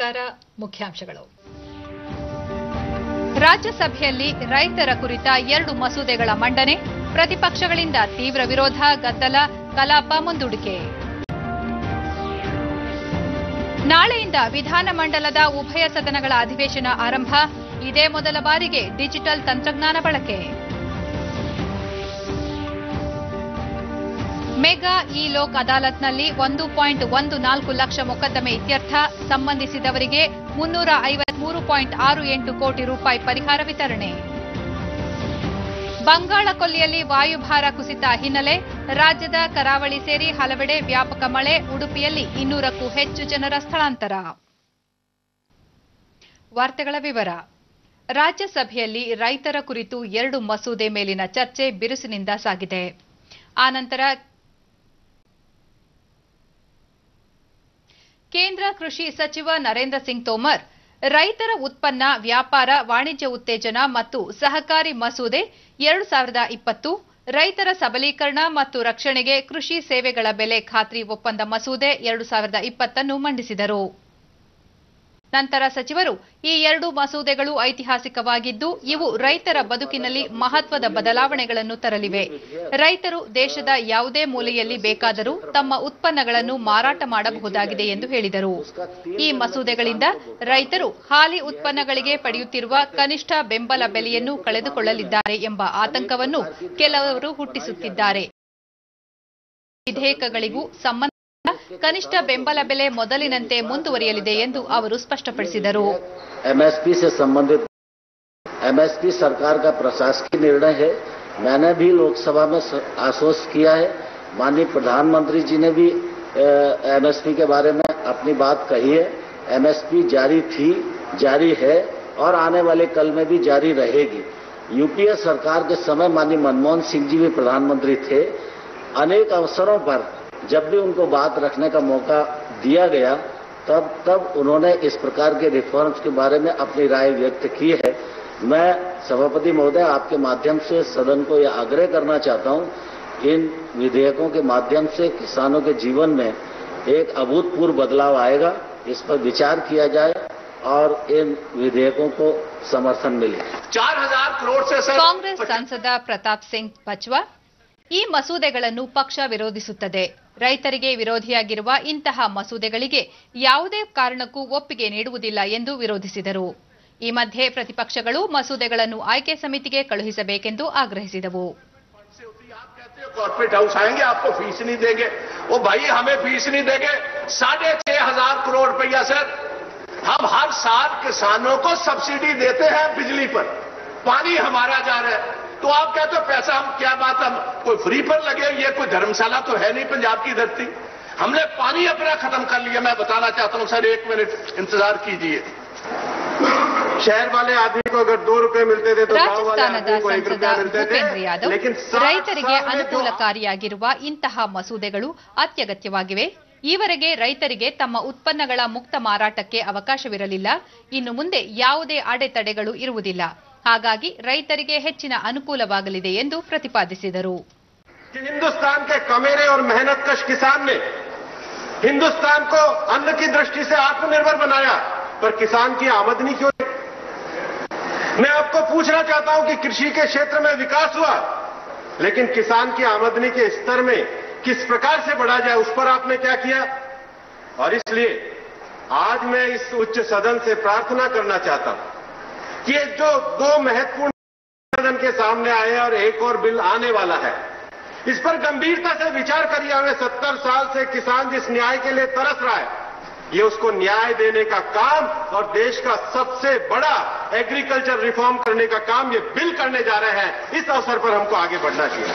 ನಮಸ್ಕಾರ ಮುಖ್ಯಾಂಶಗಳು ರಾಜ್ಯಸಭೆಯಲ್ಲಿ ರೈತರ ಕುರಿತ ಎರಡು ಮಸೂದೆಗಳ ಮಂಡನೆ ಪ್ರತಿಪಕ್ಷಗಳಿಂದ ತೀವ್ರ ವಿರೋಧ ಗದ್ದಲ ಕಲಾಪ ಮುಂದೂಡಿಕೆ ನಾಳೆಯಿಂದ ವಿಧಾನಮಂಡಲದ ಉಭಯ ಸದನಗಳ ಅಧಿವೇಶನ ಆರಂಭ ಇದೇ ಮೊದಲ ಬಾರಿಗೆ ಡಿಜಿಟಲ್ ತಂತ್ರಜ್ಞಾನ ಬಳಕೆ ಮೆಗಾ ಇ ಲೋಕ್ ಅದಾಲತ್ನಲ್ಲಿ ಒಂದು ಪಾಯಿಂಟ್ ಒಂದು ನಾಲ್ಕು ಲಕ್ಷ ಮೊಕದ್ದಮೆ ಇತ್ಯರ್ಥ ಸಂಬಂಧಿಸಿದವರಿಗೆ ಮುನ್ನೂರ ಐವತ್ಮೂರು ಪಾಯಿಂಟ್ ಆರು ಎಂಟು ಕೋಟಿ ರೂಪಾಯಿ ಪರಿಹಾರ ವಿತರಣೆ ಬಂಗಾಳ ಕೊಲ್ಲಿಯಲ್ಲಿ ವಾಯುಭಾರ ಕುಸಿತ ಹಿನ್ನೆಲೆ ರಾಜ್ಯದ ಕರಾವಳಿ ಸೇರಿ ಹಲವೆಡೆ ವ್ಯಾಪಕ ಮಳೆ ಉಡುಪಿಯಲ್ಲಿ ಇನ್ನೂರಕ್ಕೂ ಹೆಚ್ಚು ಜನರ ಸ್ಥಳಾಂತರ ವಾರ್ತೆಗಳ ವಿವರ ರಾಜ್ಯಸಭೆಯಲ್ಲಿ ರೈತರ ಕುರಿತು ಎರಡು ಮಸೂದೆ ಮೇಲಿನ ಚರ್ಚೆ ಬಿರುಸಿನಿಂದ ಸಾಗಿದೆ ಆನಂತರ ಕೇಂದ್ರ ಕೃಷಿ ಸಚಿವ ನರೇಂದ್ರ ಸಿಂಗ್ ತೋಮರ್ ರೈತರ ಉತ್ಪನ್ನ ವ್ಯಾಪಾರ ವಾಣಿಜ್ಯ ಉತ್ತೇಜನ ಮತ್ತು ಸಹಕಾರಿ ಮಸೂದೆ ಎರಡು ಸಾವಿರದ ಇಪ್ಪತ್ತು ರೈತರ ಸಬಲೀಕರಣ ಮತ್ತು ರಕ್ಷಣೆಗೆ ಕೃಷಿ ಸೇವೆಗಳ ಬೆಲೆ ಖಾತ್ರಿ ಒಪ್ಪಂದ ಮಸೂದೆ ಎರಡು ಸಾವಿರದ ಇಪ್ಪತ್ತನ್ನು ಮಂಡಿಸಿದರು ನಂತರ ಸಚಿವರು ಈ ಎರಡು ಮಸೂದೆಗಳು ಐತಿಹಾಸಿಕವಾಗಿದ್ದು ಇವು ರೈತರ ಬದುಕಿನಲ್ಲಿ ಮಹತ್ವದ ಬದಲಾವಣೆಗಳನ್ನು ತರಲಿವೆ ರೈತರು ದೇಶದ ಯಾವುದೇ ಮೂಲೆಯಲ್ಲಿ ಬೇಕಾದರೂ ತಮ್ಮ ಉತ್ಪನ್ನಗಳನ್ನು ಮಾರಾಟ ಮಾಡಬಹುದಾಗಿದೆ ಎಂದು ಹೇಳಿದರು ಈ ಮಸೂದೆಗಳಿಂದ ರೈತರು ಹಾಲಿ ಉತ್ಪನ್ನಗಳಿಗೆ ಪಡೆಯುತ್ತಿರುವ ಕನಿಷ್ಠ ಬೆಂಬಲ ಬೆಲೆಯನ್ನು ಕಳೆದುಕೊಳ್ಳಲಿದ್ದಾರೆ ಎಂಬ ಆತಂಕವನ್ನು ಕೆಲವರು ಹುಟ್ಟಿಸುತ್ತಿದ್ದಾರೆ ವಿಧೇಯಕಗಳಿಗೂ ಸಂಬಂಧ ಕನಿಷ್ಠ ಬೆಂಬಲ ಬೆಲೆ ಮೊದಲಿನಂತೆ ಮುಂದುವರಿಯಲಿದೆ ಎಂದು ಅವರು ಸ್ಪಷ್ಟಪಡಿಸಿದರು एमएसपी से संबंधित एमएसपी सरकार का प्रशासकीय निर्णय है मैंने भी लोकसभा में स- आश्वस्त किया है माननीय प्रधानमंत्री जी ने भी एमएसपी के बारे में अपनी बात कही है एमएसपी जारी थी जारी है और आने वाले कल में भी जारी रहेगी यूपीए सरकार के समय माननीय मनमोहन सिंह जी भी प्रधानमंत्री थे अनेक अवसरों पर जब भी उनको बात रखने का मौका दिया गया तब तब उन्होंने इस प्रकार के रिफॉर्म्स के बारे में अपनी राय व्यक्त की है मैं सभापति महोदय आपके माध्यम से सदन को यह आग्रह करना चाहता हूं इन विधेयकों के माध्यम से किसानों के जीवन में एक अभूतपूर्व बदलाव आएगा इस पर विचार किया जाए और इन विधेयकों को समर्थन मिले चार हजार करोड़ से सर ಕಾಂಗ್ರೆಸ್ ಸಂಸದ ಪ್ರತಾಪ್ ಸಿಂಗ್ ಬಚ್ವಾ ಈ ಮಸೂದೆಗಳನ್ನು ಪಕ್ಷ ವಿರೋಧಿಸುತ್ತದೆ ರೈತರಿಗೆ ವಿರೋಧಿಯಾಗಿರುವ ಇಂತಹ ಮಸೂದೆಗಳಿಗೆ ಯಾವುದೇ ಕಾರಣಕ್ಕೂ ಒಪ್ಪಿಗೆ ನೀಡುವುದಿಲ್ಲ ಎಂದು ವಿರೋಧಿಸಿದರು ಈ ಮಧ್ಯೆ ಪ್ರತಿಪಕ್ಷಗಳು ಮಸೂದೆಗಳನ್ನು ಆಯ್ಕೆ ಸಮಿತಿಗೆ ಕಳುಹಿಸಬೇಕೆಂದು ಆಗ್ರಹಿಸಿದವು आप कहते हो कॉर्पोरेट हाउस आएंगे आपको फीस नहीं देंगे वो भाई हमें फीस नहीं देंगे साढ़े छह हजार करोड़ रुपया सर हम हर साल किसानों को सब्सिडी देते हैं बिजली पर पानी हमारा जा रहा है तो आप कहते हो पैसा हम क्या बात हम कोई फ्री पर लगे ये कोई धर्मशाला तो है नहीं पंजाब की धरती हमने पानी अपना खत्म कर लिया मैं बताना चाहता हूं सर एक मिनट इंतजार कीजिए शहर वाले आदमी को अगर दो रुपए मिलते थे तो गांव वाले ರಾಜಸ್ಥಾನದ आदमी को एक ಸಂಸದ रुपया मिलते ಭೂಪೇಂದ್ರ थे ಯಾದವ್ लेकिन साठ ರೈತರಿಗೆ साल में जो ಅನುಕೂಲಕಾರಿಯಾಗಿರುವ ಇಂತಹ ಮಸೂದೆಗಳು ಅತ್ಯಗತ್ಯವಾಗಿವೆ ಈವರೆಗೆ ರೈತರಿಗೆ ತಮ್ಮ ಉತ್ಪನ್ನಗಳ ಮುಕ್ತ ಮಾರಾಟಕ್ಕೆ ಅವಕಾಶವಿರಲಿಲ್ಲ ಇನ್ನು ಮುಂದೆ ಯಾವುದೇ ಅಡೆತಡೆಗಳು ಇರುವುದಿಲ್ಲ ಹಾಗಾಗಿ ರೈತರಿಗೆ ಹೆಚ್ಚಿನ ಅನುಕೂಲವಾಗಲಿದೆ ಎಂದು ಪ್ರತಿಪಾದಿಸಿದರು कि हिंदुस्तान के कमेरे और मेहनत कश किसान ने हिंदुस्तान को अन्न की दृष्टि से आत्मनिर्भर बनाया पर किसान की आमदनी क्यों नहीं? मैं आपको पूछना चाहता हूं कि कृषि के क्षेत्र में विकास हुआ लेकिन किसान की आमदनी के स्तर में किस प्रकार से बढ़ा जाए उस पर आपने क्या किया और इसलिए आज मैं इस उच्च सदन से प्रार्थना करना चाहता हूं कि ये जो दो महत्वपूर्ण सदन के सामने आए हैं और एक और बिल आने वाला है इस पर गंभीरता से विचार करिए हमें सत्तर साल से किसान जिस न्याय के लिए तरस रहा है ये उसको न्याय देने का काम और देश का सबसे बड़ा एग्रीकल्चर रिफॉर्म करने का काम ये बिल करने जा रहे हैं इस अवसर पर हमको आगे बढ़ना चाहिए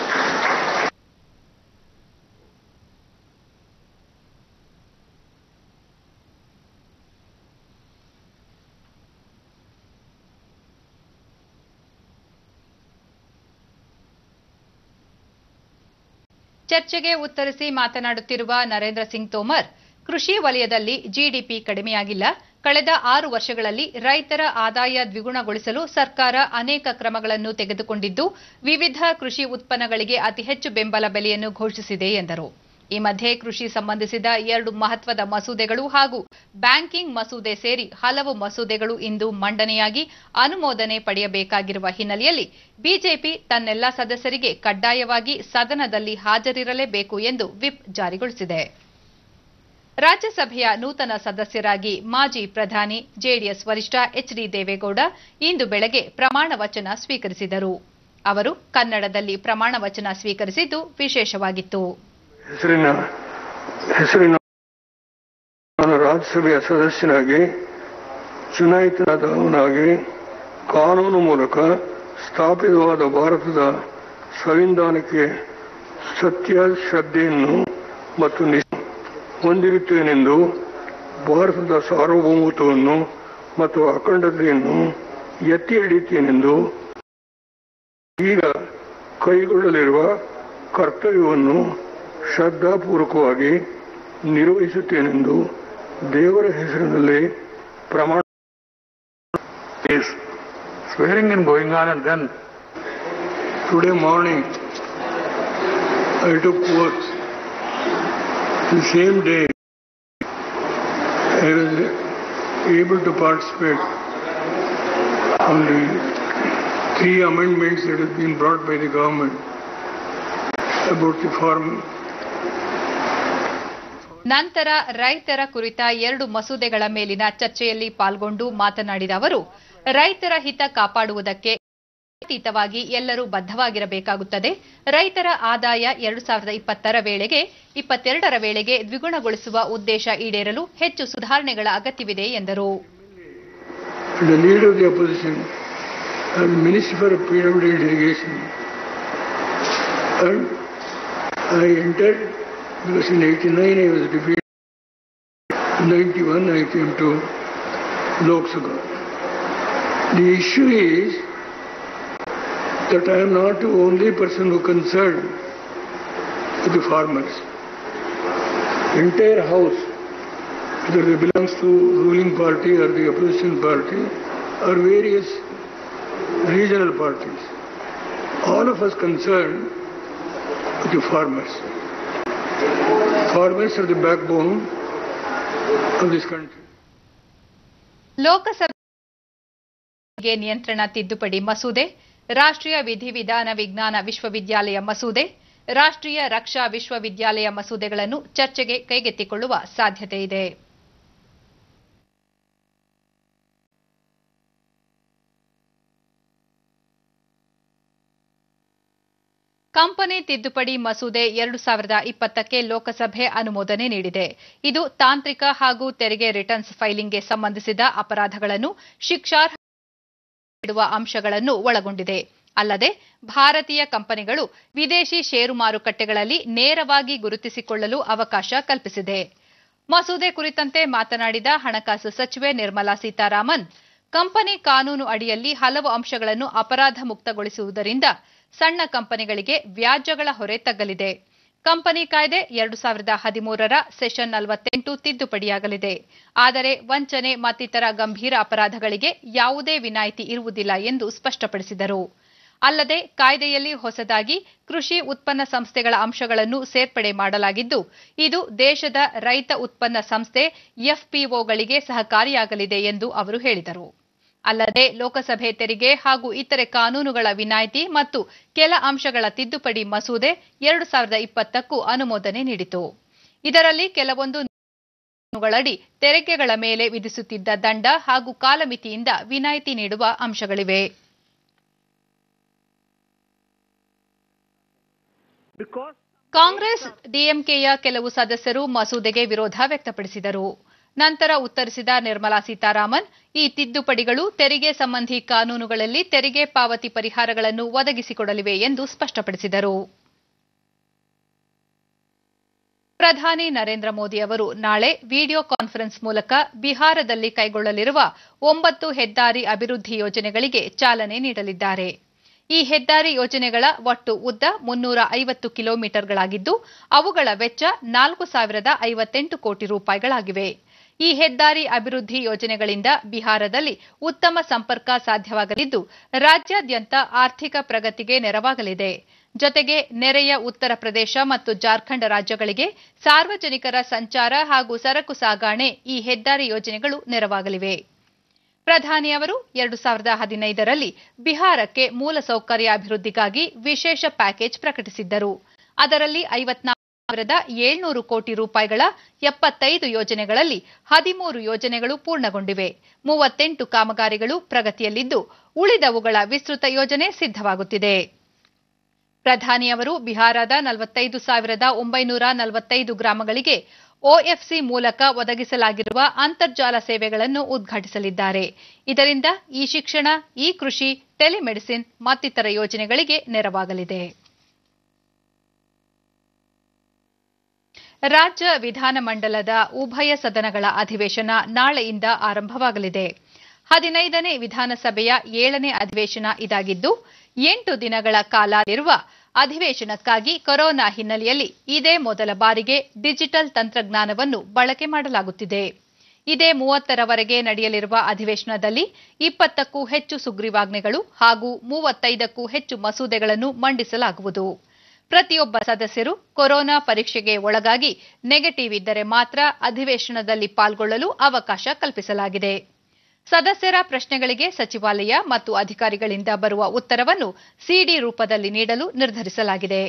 ಚರ್ಚೆಗೆ ಉತ್ತರಿಸಿ ಮಾತನಾಡುತ್ತಿರುವ ನರೇಂದ್ರ ಸಿಂಗ್ ತೋಮರ್ ಕೃಷಿ ವಲಯದಲ್ಲಿ ಜಿಡಿಪಿ ಕಡಿಮೆಯಾಗಿಲ್ಲ ಕಳೆದ ಆರು ವರ್ಷಗಳಲ್ಲಿ ರೈತರ ಆದಾಯ ದ್ವಿಗುಣಗೊಳಿಸಲು ಸರ್ಕಾರ ಅನೇಕ ಕ್ರಮಗಳನ್ನು ತೆಗೆದುಕೊಂಡಿದ್ದು ವಿವಿಧ ಕೃಷಿ ಉತ್ಪನ್ನಗಳಿಗೆ ಅತಿ ಹೆಚ್ಚು ಬೆಂಬಲ ಬೆಲೆಯನ್ನು ಘೋಷಿಸಿದೆ ಎಂದರು ಈ ಮಧ್ಯೆ ಕೃಷಿ ಸಂಬಂಧಿಸಿದ ಎರಡು ಮಹತ್ವದ ಮಸೂದೆಗಳು ಹಾಗೂ ಬ್ಯಾಂಕಿಂಗ್ ಮಸೂದೆ ಸೇರಿ ಹಲವು ಮಸೂದೆಗಳು ಇಂದು ಮಂಡನೆಯಾಗಿ ಅನುಮೋದನೆ ಪಡೆಯಬೇಕಾಗಿರುವ ಹಿನ್ನೆಲೆಯಲ್ಲಿ ಬಿಜೆಪಿ ತನ್ನೆಲ್ಲ ಸದಸ್ಯರಿಗೆ ಕಡ್ಡಾಯವಾಗಿ ಸದನದಲ್ಲಿ ಹಾಜರಿರಲೇಬೇಕು ಎಂದು ವಿಪ್ ಜಾರಿಗೊಳಿಸಿದೆ ರಾಜ್ಯಸಭೆಯ ನೂತನ ಸದಸ್ಯರಾಗಿ ಮಾಜಿ ಪ್ರಧಾನಿ ಜೆಡಿಎಸ್ ವರಿಷ್ಠ ಎಚ್ ಡಿ ದೇವೇಗೌಡ ಇಂದು ಬೆಳಗ್ಗೆ ಪ್ರಮಾಣ ವಚನ ಸ್ವೀಕರಿಸಿದರು ಅವರು ಕನ್ನಡದಲ್ಲಿ ಪ್ರಮಾಣ ವಚನ ಸ್ವೀಕರಿಸಿದ್ದು ವಿಶೇಷವಾಗಿತ್ತು ಹೆಸರಿನ ಹೆಸರಿನ ನಾನು ರಾಜ್ಯಸಭೆಯ ಸದಸ್ಯನಾಗಿ ಚುನಾಯಿತನಾದವನಾಗಿ ಕಾನೂನು ಮೂಲಕ ಸ್ಥಾಪಿತವಾದ ಭಾರತದ ಸಂವಿಧಾನಕ್ಕೆ ಸತ್ಯ ಶ್ರದ್ಧೆಯನ್ನು ಮತ್ತು ನಿಷ್ಠೆ ಹೊಂದಿರುತ್ತೇನೆಂದು ಭಾರತದ ಸಾರ್ವಭೌಮತ್ವವನ್ನು ಮತ್ತು ಅಖಂಡತೆಯನ್ನು ಎತ್ತಿ ಹಿಡಿಯುತ್ತೇನೆಂದು ಈಗ ಕೈಗೊಳ್ಳಲಿರುವ ಕರ್ತವ್ಯವನ್ನು ಶ್ರದ್ಧಾಪೂರ್ವಕವಾಗಿ ನಿರ್ವಹಿಸುತ್ತೇನೆಂದು ದೇವರ ಹೆಸರಿನಲ್ಲಿ ಪ್ರಮಾಣ is swearing and going on and then today morning I took oath. The same day I was able to participate on the three amendments that have been brought by the government about the farm ನಂತರ ರೈತರ ಕುರಿತ ಎರಡು ಮಸೂದೆಗಳ ಮೇಲಿನ ಚರ್ಚೆಯಲ್ಲಿ ಪಾಲ್ಗೊಂಡು ಮಾತನಾಡಿದ ಅವರು ರೈತರ ಹಿತ ಕಾಪಾಡುವುದಕ್ಕೆ ಅತೀತವಾಗಿ ಎಲ್ಲರೂ ಬದ್ಧವಾಗಿರಬೇಕಾಗುತ್ತದೆ ರೈತರ ಆದಾಯ ಎರಡು ಸಾವಿರದ ಇಪ್ಪತ್ತರ ವೇಳೆಗೆ ಇಪ್ಪತ್ತೆರಡರ ವೇಳೆಗೆ ದ್ವಿಗುಣಗೊಳಿಸುವ ಉದ್ದೇಶ ಈಡೇರಲು ಹೆಚ್ಚು ಸುಧಾರಣೆಗಳ ಅಗತ್ಯವಿದೆ ಎಂದರು the leader of the opposition and Minister for PWD Irrigation. And I entered because in 89 I was defeated. In 91 I came to Lok Sabha. The issue is that I am not the only person who concerned with the farmers. Entire house whether they belongs to ruling party or the opposition party or various regional parties. All of us concerned with the farmers. Farmers are the backbone of this country. ಲೋಕಸಭೆಗೆ ನಿಯಂತ್ರಣ ತಿದ್ದುಪಡಿ ಮಸೂದೆ ರಾಷ್ಟ್ರೀಯ ವಿಧಿವಿಧಾನ ವಿಜ್ಞಾನ ವಿಶ್ವವಿದ್ಯಾಲಯ ಮಸೂದೆ ರಾಷ್ಟ್ರೀಯ ರಕ್ಷಾ ವಿಶ್ವವಿದ್ಯಾಲಯ ಮಸೂದೆಗಳನ್ನು ಚರ್ಚೆಗೆ ಕೈಗೆತ್ತಿಕೊಳ್ಳುವ ಸಾಧ್ಯತೆ ಇದೆ ಕಂಪನಿ ತಿದ್ದುಪಡಿ ಮಸೂದೆ ಎರಡು ಸಾವಿರದ ಇಪ್ಪತ್ತಕ್ಕೆ ಲೋಕಸಭೆ ಅನುಮೋದನೆ ನೀಡಿದೆ ಇದು ತಾಂತ್ರಿಕ ಹಾಗೂ ತೆರಿಗೆ ರಿಟರ್ನ್ಸ್ ಫೈಲಿಂಗ್ಗೆ ಸಂಬಂಧಿಸಿದ ಅಪರಾಧಗಳನ್ನು ಶಿಕ್ಷಾರ್ಹ ಇಡುವ ಅಂಶಗಳನ್ನು ಒಳಗೊಂಡಿದೆ ಅಲ್ಲದೆ ಭಾರತೀಯ ಕಂಪನಿಗಳು ವಿದೇಶಿ ಷೇರು ಮಾರುಕಟ್ಟೆಗಳಲ್ಲಿ ನೇರವಾಗಿ ಗುರುತಿಸಿಕೊಳ್ಳಲು ಅವಕಾಶ ಕಲ್ಪಿಸಿದೆ ಮಸೂದೆ ಕುರಿತಂತೆ ಮಾತನಾಡಿದ ಹಣಕಾಸು ಸಚಿವೆ ನಿರ್ಮಲಾ ಸೀತಾರಾಮನ್ ಕಂಪನಿ ಕಾನೂನು ಅಡಿಯಲ್ಲಿ ಹಲವು ಅಂಶಗಳನ್ನು ಅಪರಾಧ ಮುಕ್ತಗೊಳಿಸುವುದರಿಂದ ಸಣ್ಣ ಕಂಪನಿಗಳಿಗೆ ವ್ಯಾಜ್ಯಗಳ ಹೊರೆ ತಗ್ಗಲಿದೆ ಕಂಪನಿ ಕಾಯ್ದೆ ಎರಡು ಸಾವಿರದ ಹದಿಮೂರರ ಸೆಷನ್ ನಲವತ್ತೆಂಟು ತಿದ್ದುಪಡಿಯಾಗಲಿದೆ ಆದರೆ ವಂಚನೆ ಮತ್ತಿತರ ಗಂಭೀರ ಅಪರಾಧಗಳಿಗೆ ಯಾವುದೇ ವಿನಾಯಿತಿ ಇರುವುದಿಲ್ಲ ಎಂದು ಸ್ಪಷ್ಟಪಡಿಸಿದರು ಅಲ್ಲದೆ ಕಾಯ್ದೆಯಲ್ಲಿ ಹೊಸದಾಗಿ ಕೃಷಿ ಉತ್ಪನ್ನ ಸಂಸ್ಥೆಗಳ ಅಂಶಗಳನ್ನು ಸೇರ್ಪಡೆ ಮಾಡಲಾಗಿದ್ದು ಇದು ದೇಶದ ರೈತ ಉತ್ಪನ್ನ ಸಂಸ್ಥೆ ಎಫ್ಪಿಒಗಳಿಗೆ ಸಹಕಾರಿಯಾಗಲಿದೆ ಎಂದು ಅವರು ಹೇಳಿದರು ಅಲ್ಲದೆ ಲೋಕಸಭೆ ತೆರಿಗೆ ಹಾಗೂ ಇತರೆ ಕಾನೂನುಗಳ ವಿನಾಯಿತಿ ಮತ್ತು ಕೆಲ ಅಂಶಗಳ ತಿದ್ದುಪಡಿ ಮಸೂದೆ ಎರಡು ಸಾವಿರದ ಇಪ್ಪತ್ತಕ್ಕೂ ಅನುಮೋದನೆ ನೀಡಿತು ಇದರಲ್ಲಿ ಕೆಲವೊಂದು ಕಾನೂನುಗಳಡಿ ತೆರಿಗೆಗಳ ಮೇಲೆ ವಿಧಿಸುತ್ತಿದ್ದ ದಂಡ ಹಾಗೂ ಕಾಲಮಿತಿಯಿಂದ ವಿನಾಯಿತಿ ನೀಡುವ ಅಂಶಗಳಿವೆ ಕಾಂಗ್ರೆಸ್ ಡಿಎಂಕೆಯ ಕೆಲವು ಸದಸ್ಯರು ಮಸೂದೆಗೆ ವಿರೋಧ ವ್ಯಕ್ತಪಡಿಸಿದರು ನಂತರ ಉತ್ತರಿಸಿದ ನಿರ್ಮಲಾ ಸೀತಾರಾಮನ್ ಈ ತಿದ್ದುಪಡಿಗಳು ತೆರಿಗೆ ಸಂಬಂಧಿ ಕಾನೂನುಗಳಲ್ಲಿ ತೆರಿಗೆ ಪಾವತಿ ಪರಿಹಾರಗಳನ್ನು ಒದಗಿಸಿಕೊಡಲಿವೆ ಎಂದು ಸ್ಪಷ್ಟಪಡಿಸಿದರು ಪ್ರಧಾನಿ ನರೇಂದ್ರ ಮೋದಿ ಅವರು ನಾಳೆ ವಿಡಿಯೋ ಕಾನ್ಫರೆನ್ಸ್ ಮೂಲಕ ಬಿಹಾರದಲ್ಲಿ ಕೈಗೊಳ್ಳಲಿರುವ ಒಂಬತ್ತು ಹೆದ್ದಾರಿ ಅಭಿವೃದ್ಧಿ ಯೋಜನೆಗಳಿಗೆ ಚಾಲನೆ ನೀಡಲಿದ್ದಾರೆ ಈ ಹೆದ್ದಾರಿ ಯೋಜನೆಗಳ ಒಟ್ಟು ಉದ್ದ ಮುನ್ನೂರ ಐವತ್ತು ಕಿಲೋಮೀಟರ್ಗಳಾಗಿದ್ದು ಅವುಗಳ ವೆಚ್ಚ ನಾಲ್ಕು ಸಾವಿರದ ಐವತ್ತೆಂಟು ಕೋಟಿ ರೂಪಾಯಿಗಳಾಗಿವೆ ಈ ಹೆದ್ದಾರಿ ಅಭಿವೃದ್ಧಿ ಯೋಜನೆಗಳಿಂದ ಬಿಹಾರದಲ್ಲಿ ಉತ್ತಮ ಸಂಪರ್ಕ ಸಾಧ್ಯವಾಗಲಿದ್ದು ರಾಜ್ಯಾದ್ಯಂತ ಆರ್ಥಿಕ ಪ್ರಗತಿಗೆ ನೆರವಾಗಲಿದೆ ಜೊತೆಗೆ ನೆರೆಯ ಉತ್ತರ ಪ್ರದೇಶ ಮತ್ತು ಜಾರ್ಖಂಡ್ ರಾಜ್ಯಗಳಿಗೆ ಸಾರ್ವಜನಿಕರ ಸಂಚಾರ ಹಾಗೂ ಸರಕು ಸಾಗಾಣೆ ಈ ಹೆದ್ದಾರಿ ಯೋಜನೆಗಳು ನೆರವಾಗಲಿವೆ ಪ್ರಧಾನಿ ಅವರು ಎರಡು ಸಾವಿರದ ಹದಿನೈದರಲ್ಲಿ ಬಿಹಾರಕ್ಕೆ ಮೂಲಸೌಕರ್ಯ ಅಭಿವೃದ್ಧಿಗಾಗಿ ವಿಶೇಷ ಪ್ಯಾಕೇಜ್ ಪ್ರಕಟಿಸಿದ್ದರು ಅದರಲ್ಲಿ ಐವತ್ನಾಲ್ಕು ಸಾವಿರದ ಏಳ್ನೂರು ಕೋಟಿ ರೂಪಾಯಿಗಳ ಎಪ್ಪತ್ತೈದು ಯೋಜನೆಗಳಲ್ಲಿ ಹದಿಮೂರು ಯೋಜನೆಗಳು ಪೂರ್ಣಗೊಂಡಿವೆ ಮೂವತ್ತೆಂಟು ಕಾಮಗಾರಿಗಳು ಪ್ರಗತಿಯಲ್ಲಿದ್ದು ಉಳಿದವುಗಳ ವಿಸ್ತೃತ ಯೋಜನೆ ಸಿದ್ಧವಾಗುತ್ತಿದೆ ಪ್ರಧಾನಿ ಅವರು ಬಿಹಾರದ ನಲವತ್ತೈದು ಸಾವಿರದ ಒಂಬೈನೂರ ನಲವತ್ತೈದು ಗ್ರಾಮಗಳಿಗೆ ಒಎಫ್ಸಿ ಮೂಲಕ ಒದಗಿಸಲಾಗಿರುವ ಅಂತರ್ಜಾಲ ಸೇವೆಗಳನ್ನು ಉದ್ಘಾಟಿಸಲಿದ್ದಾರೆ ಇದರಿಂದ ಇ ಶಿಕ್ಷಣ ಇ ಕೃಷಿ ಟೆಲಿಮೆಡಿಸಿನ್ ಮತ್ತಿತರ ಯೋಜನೆಗಳಿಗೆ ನೆರವಾಗಲಿದೆ ರಾಜ್ಯ ವಿಧಾನಮಂಡಲದ ಉಭಯ ಸದನಗಳ ಅಧಿವೇಶನ ನಾಳೆಯಿಂದ ಆರಂಭವಾಗಲಿದೆ ಹದಿನೈದನೇ ವಿಧಾನಸಭೆಯ ಏಳನೇ ಅಧಿವೇಶನ ಇದಾಗಿದ್ದು ಎಂಟು ದಿನಗಳ ಕಾಲ ಇರುವ ಅಧಿವೇಶನಕ್ಕಾಗಿ ಕೊರೋನಾ ಹಿನ್ನೆಲೆಯಲ್ಲಿ ಇದೇ ಮೊದಲ ಬಾರಿಗೆ ಡಿಜಿಟಲ್ ತಂತ್ರಜ್ಞಾನವನ್ನು ಬಳಕೆ ಮಾಡಲಾಗುತ್ತಿದೆ ಇದೇ ಮೂವತ್ತರವರೆಗೆ ನಡೆಯಲಿರುವ ಅಧಿವೇಶನದಲ್ಲಿ ಇಪ್ಪತ್ತಕ್ಕೂ ಹೆಚ್ಚು ಸುಗ್ರೀವಾಜ್ಞೆಗಳು ಹಾಗೂ ಮೂವತ್ತೈದಕ್ಕೂ ಹೆಚ್ಚು ಮಸೂದೆಗಳನ್ನು ಮಂಡಿಸಲಾಗುವುದು ಪ್ರತಿಯೊಬ್ಬ ಸದಸ್ಯರು ಕೊರೋನಾ ಪರೀಕ್ಷೆಗೆ ಒಳಗಾಗಿ ನೆಗೆಟಿವ್ ಇದ್ದರೆ ಮಾತ್ರ ಅಧಿವೇಶನದಲ್ಲಿ ಪಾಲ್ಗೊಳ್ಳಲು ಅವಕಾಶ ಕಲ್ಪಿಸಲಾಗಿದೆ ಸದಸ್ಯರ ಪ್ರಶ್ನೆಗಳಿಗೆ ಸಚಿವಾಲಯ ಮತ್ತು ಅಧಿಕಾರಿಗಳಿಂದ ಬರುವ ಉತ್ತರವನ್ನು ಸಿಡಿ ರೂಪದಲ್ಲಿ ನೀಡಲು ನಿರ್ಧರಿಸಲಾಗಿದೆ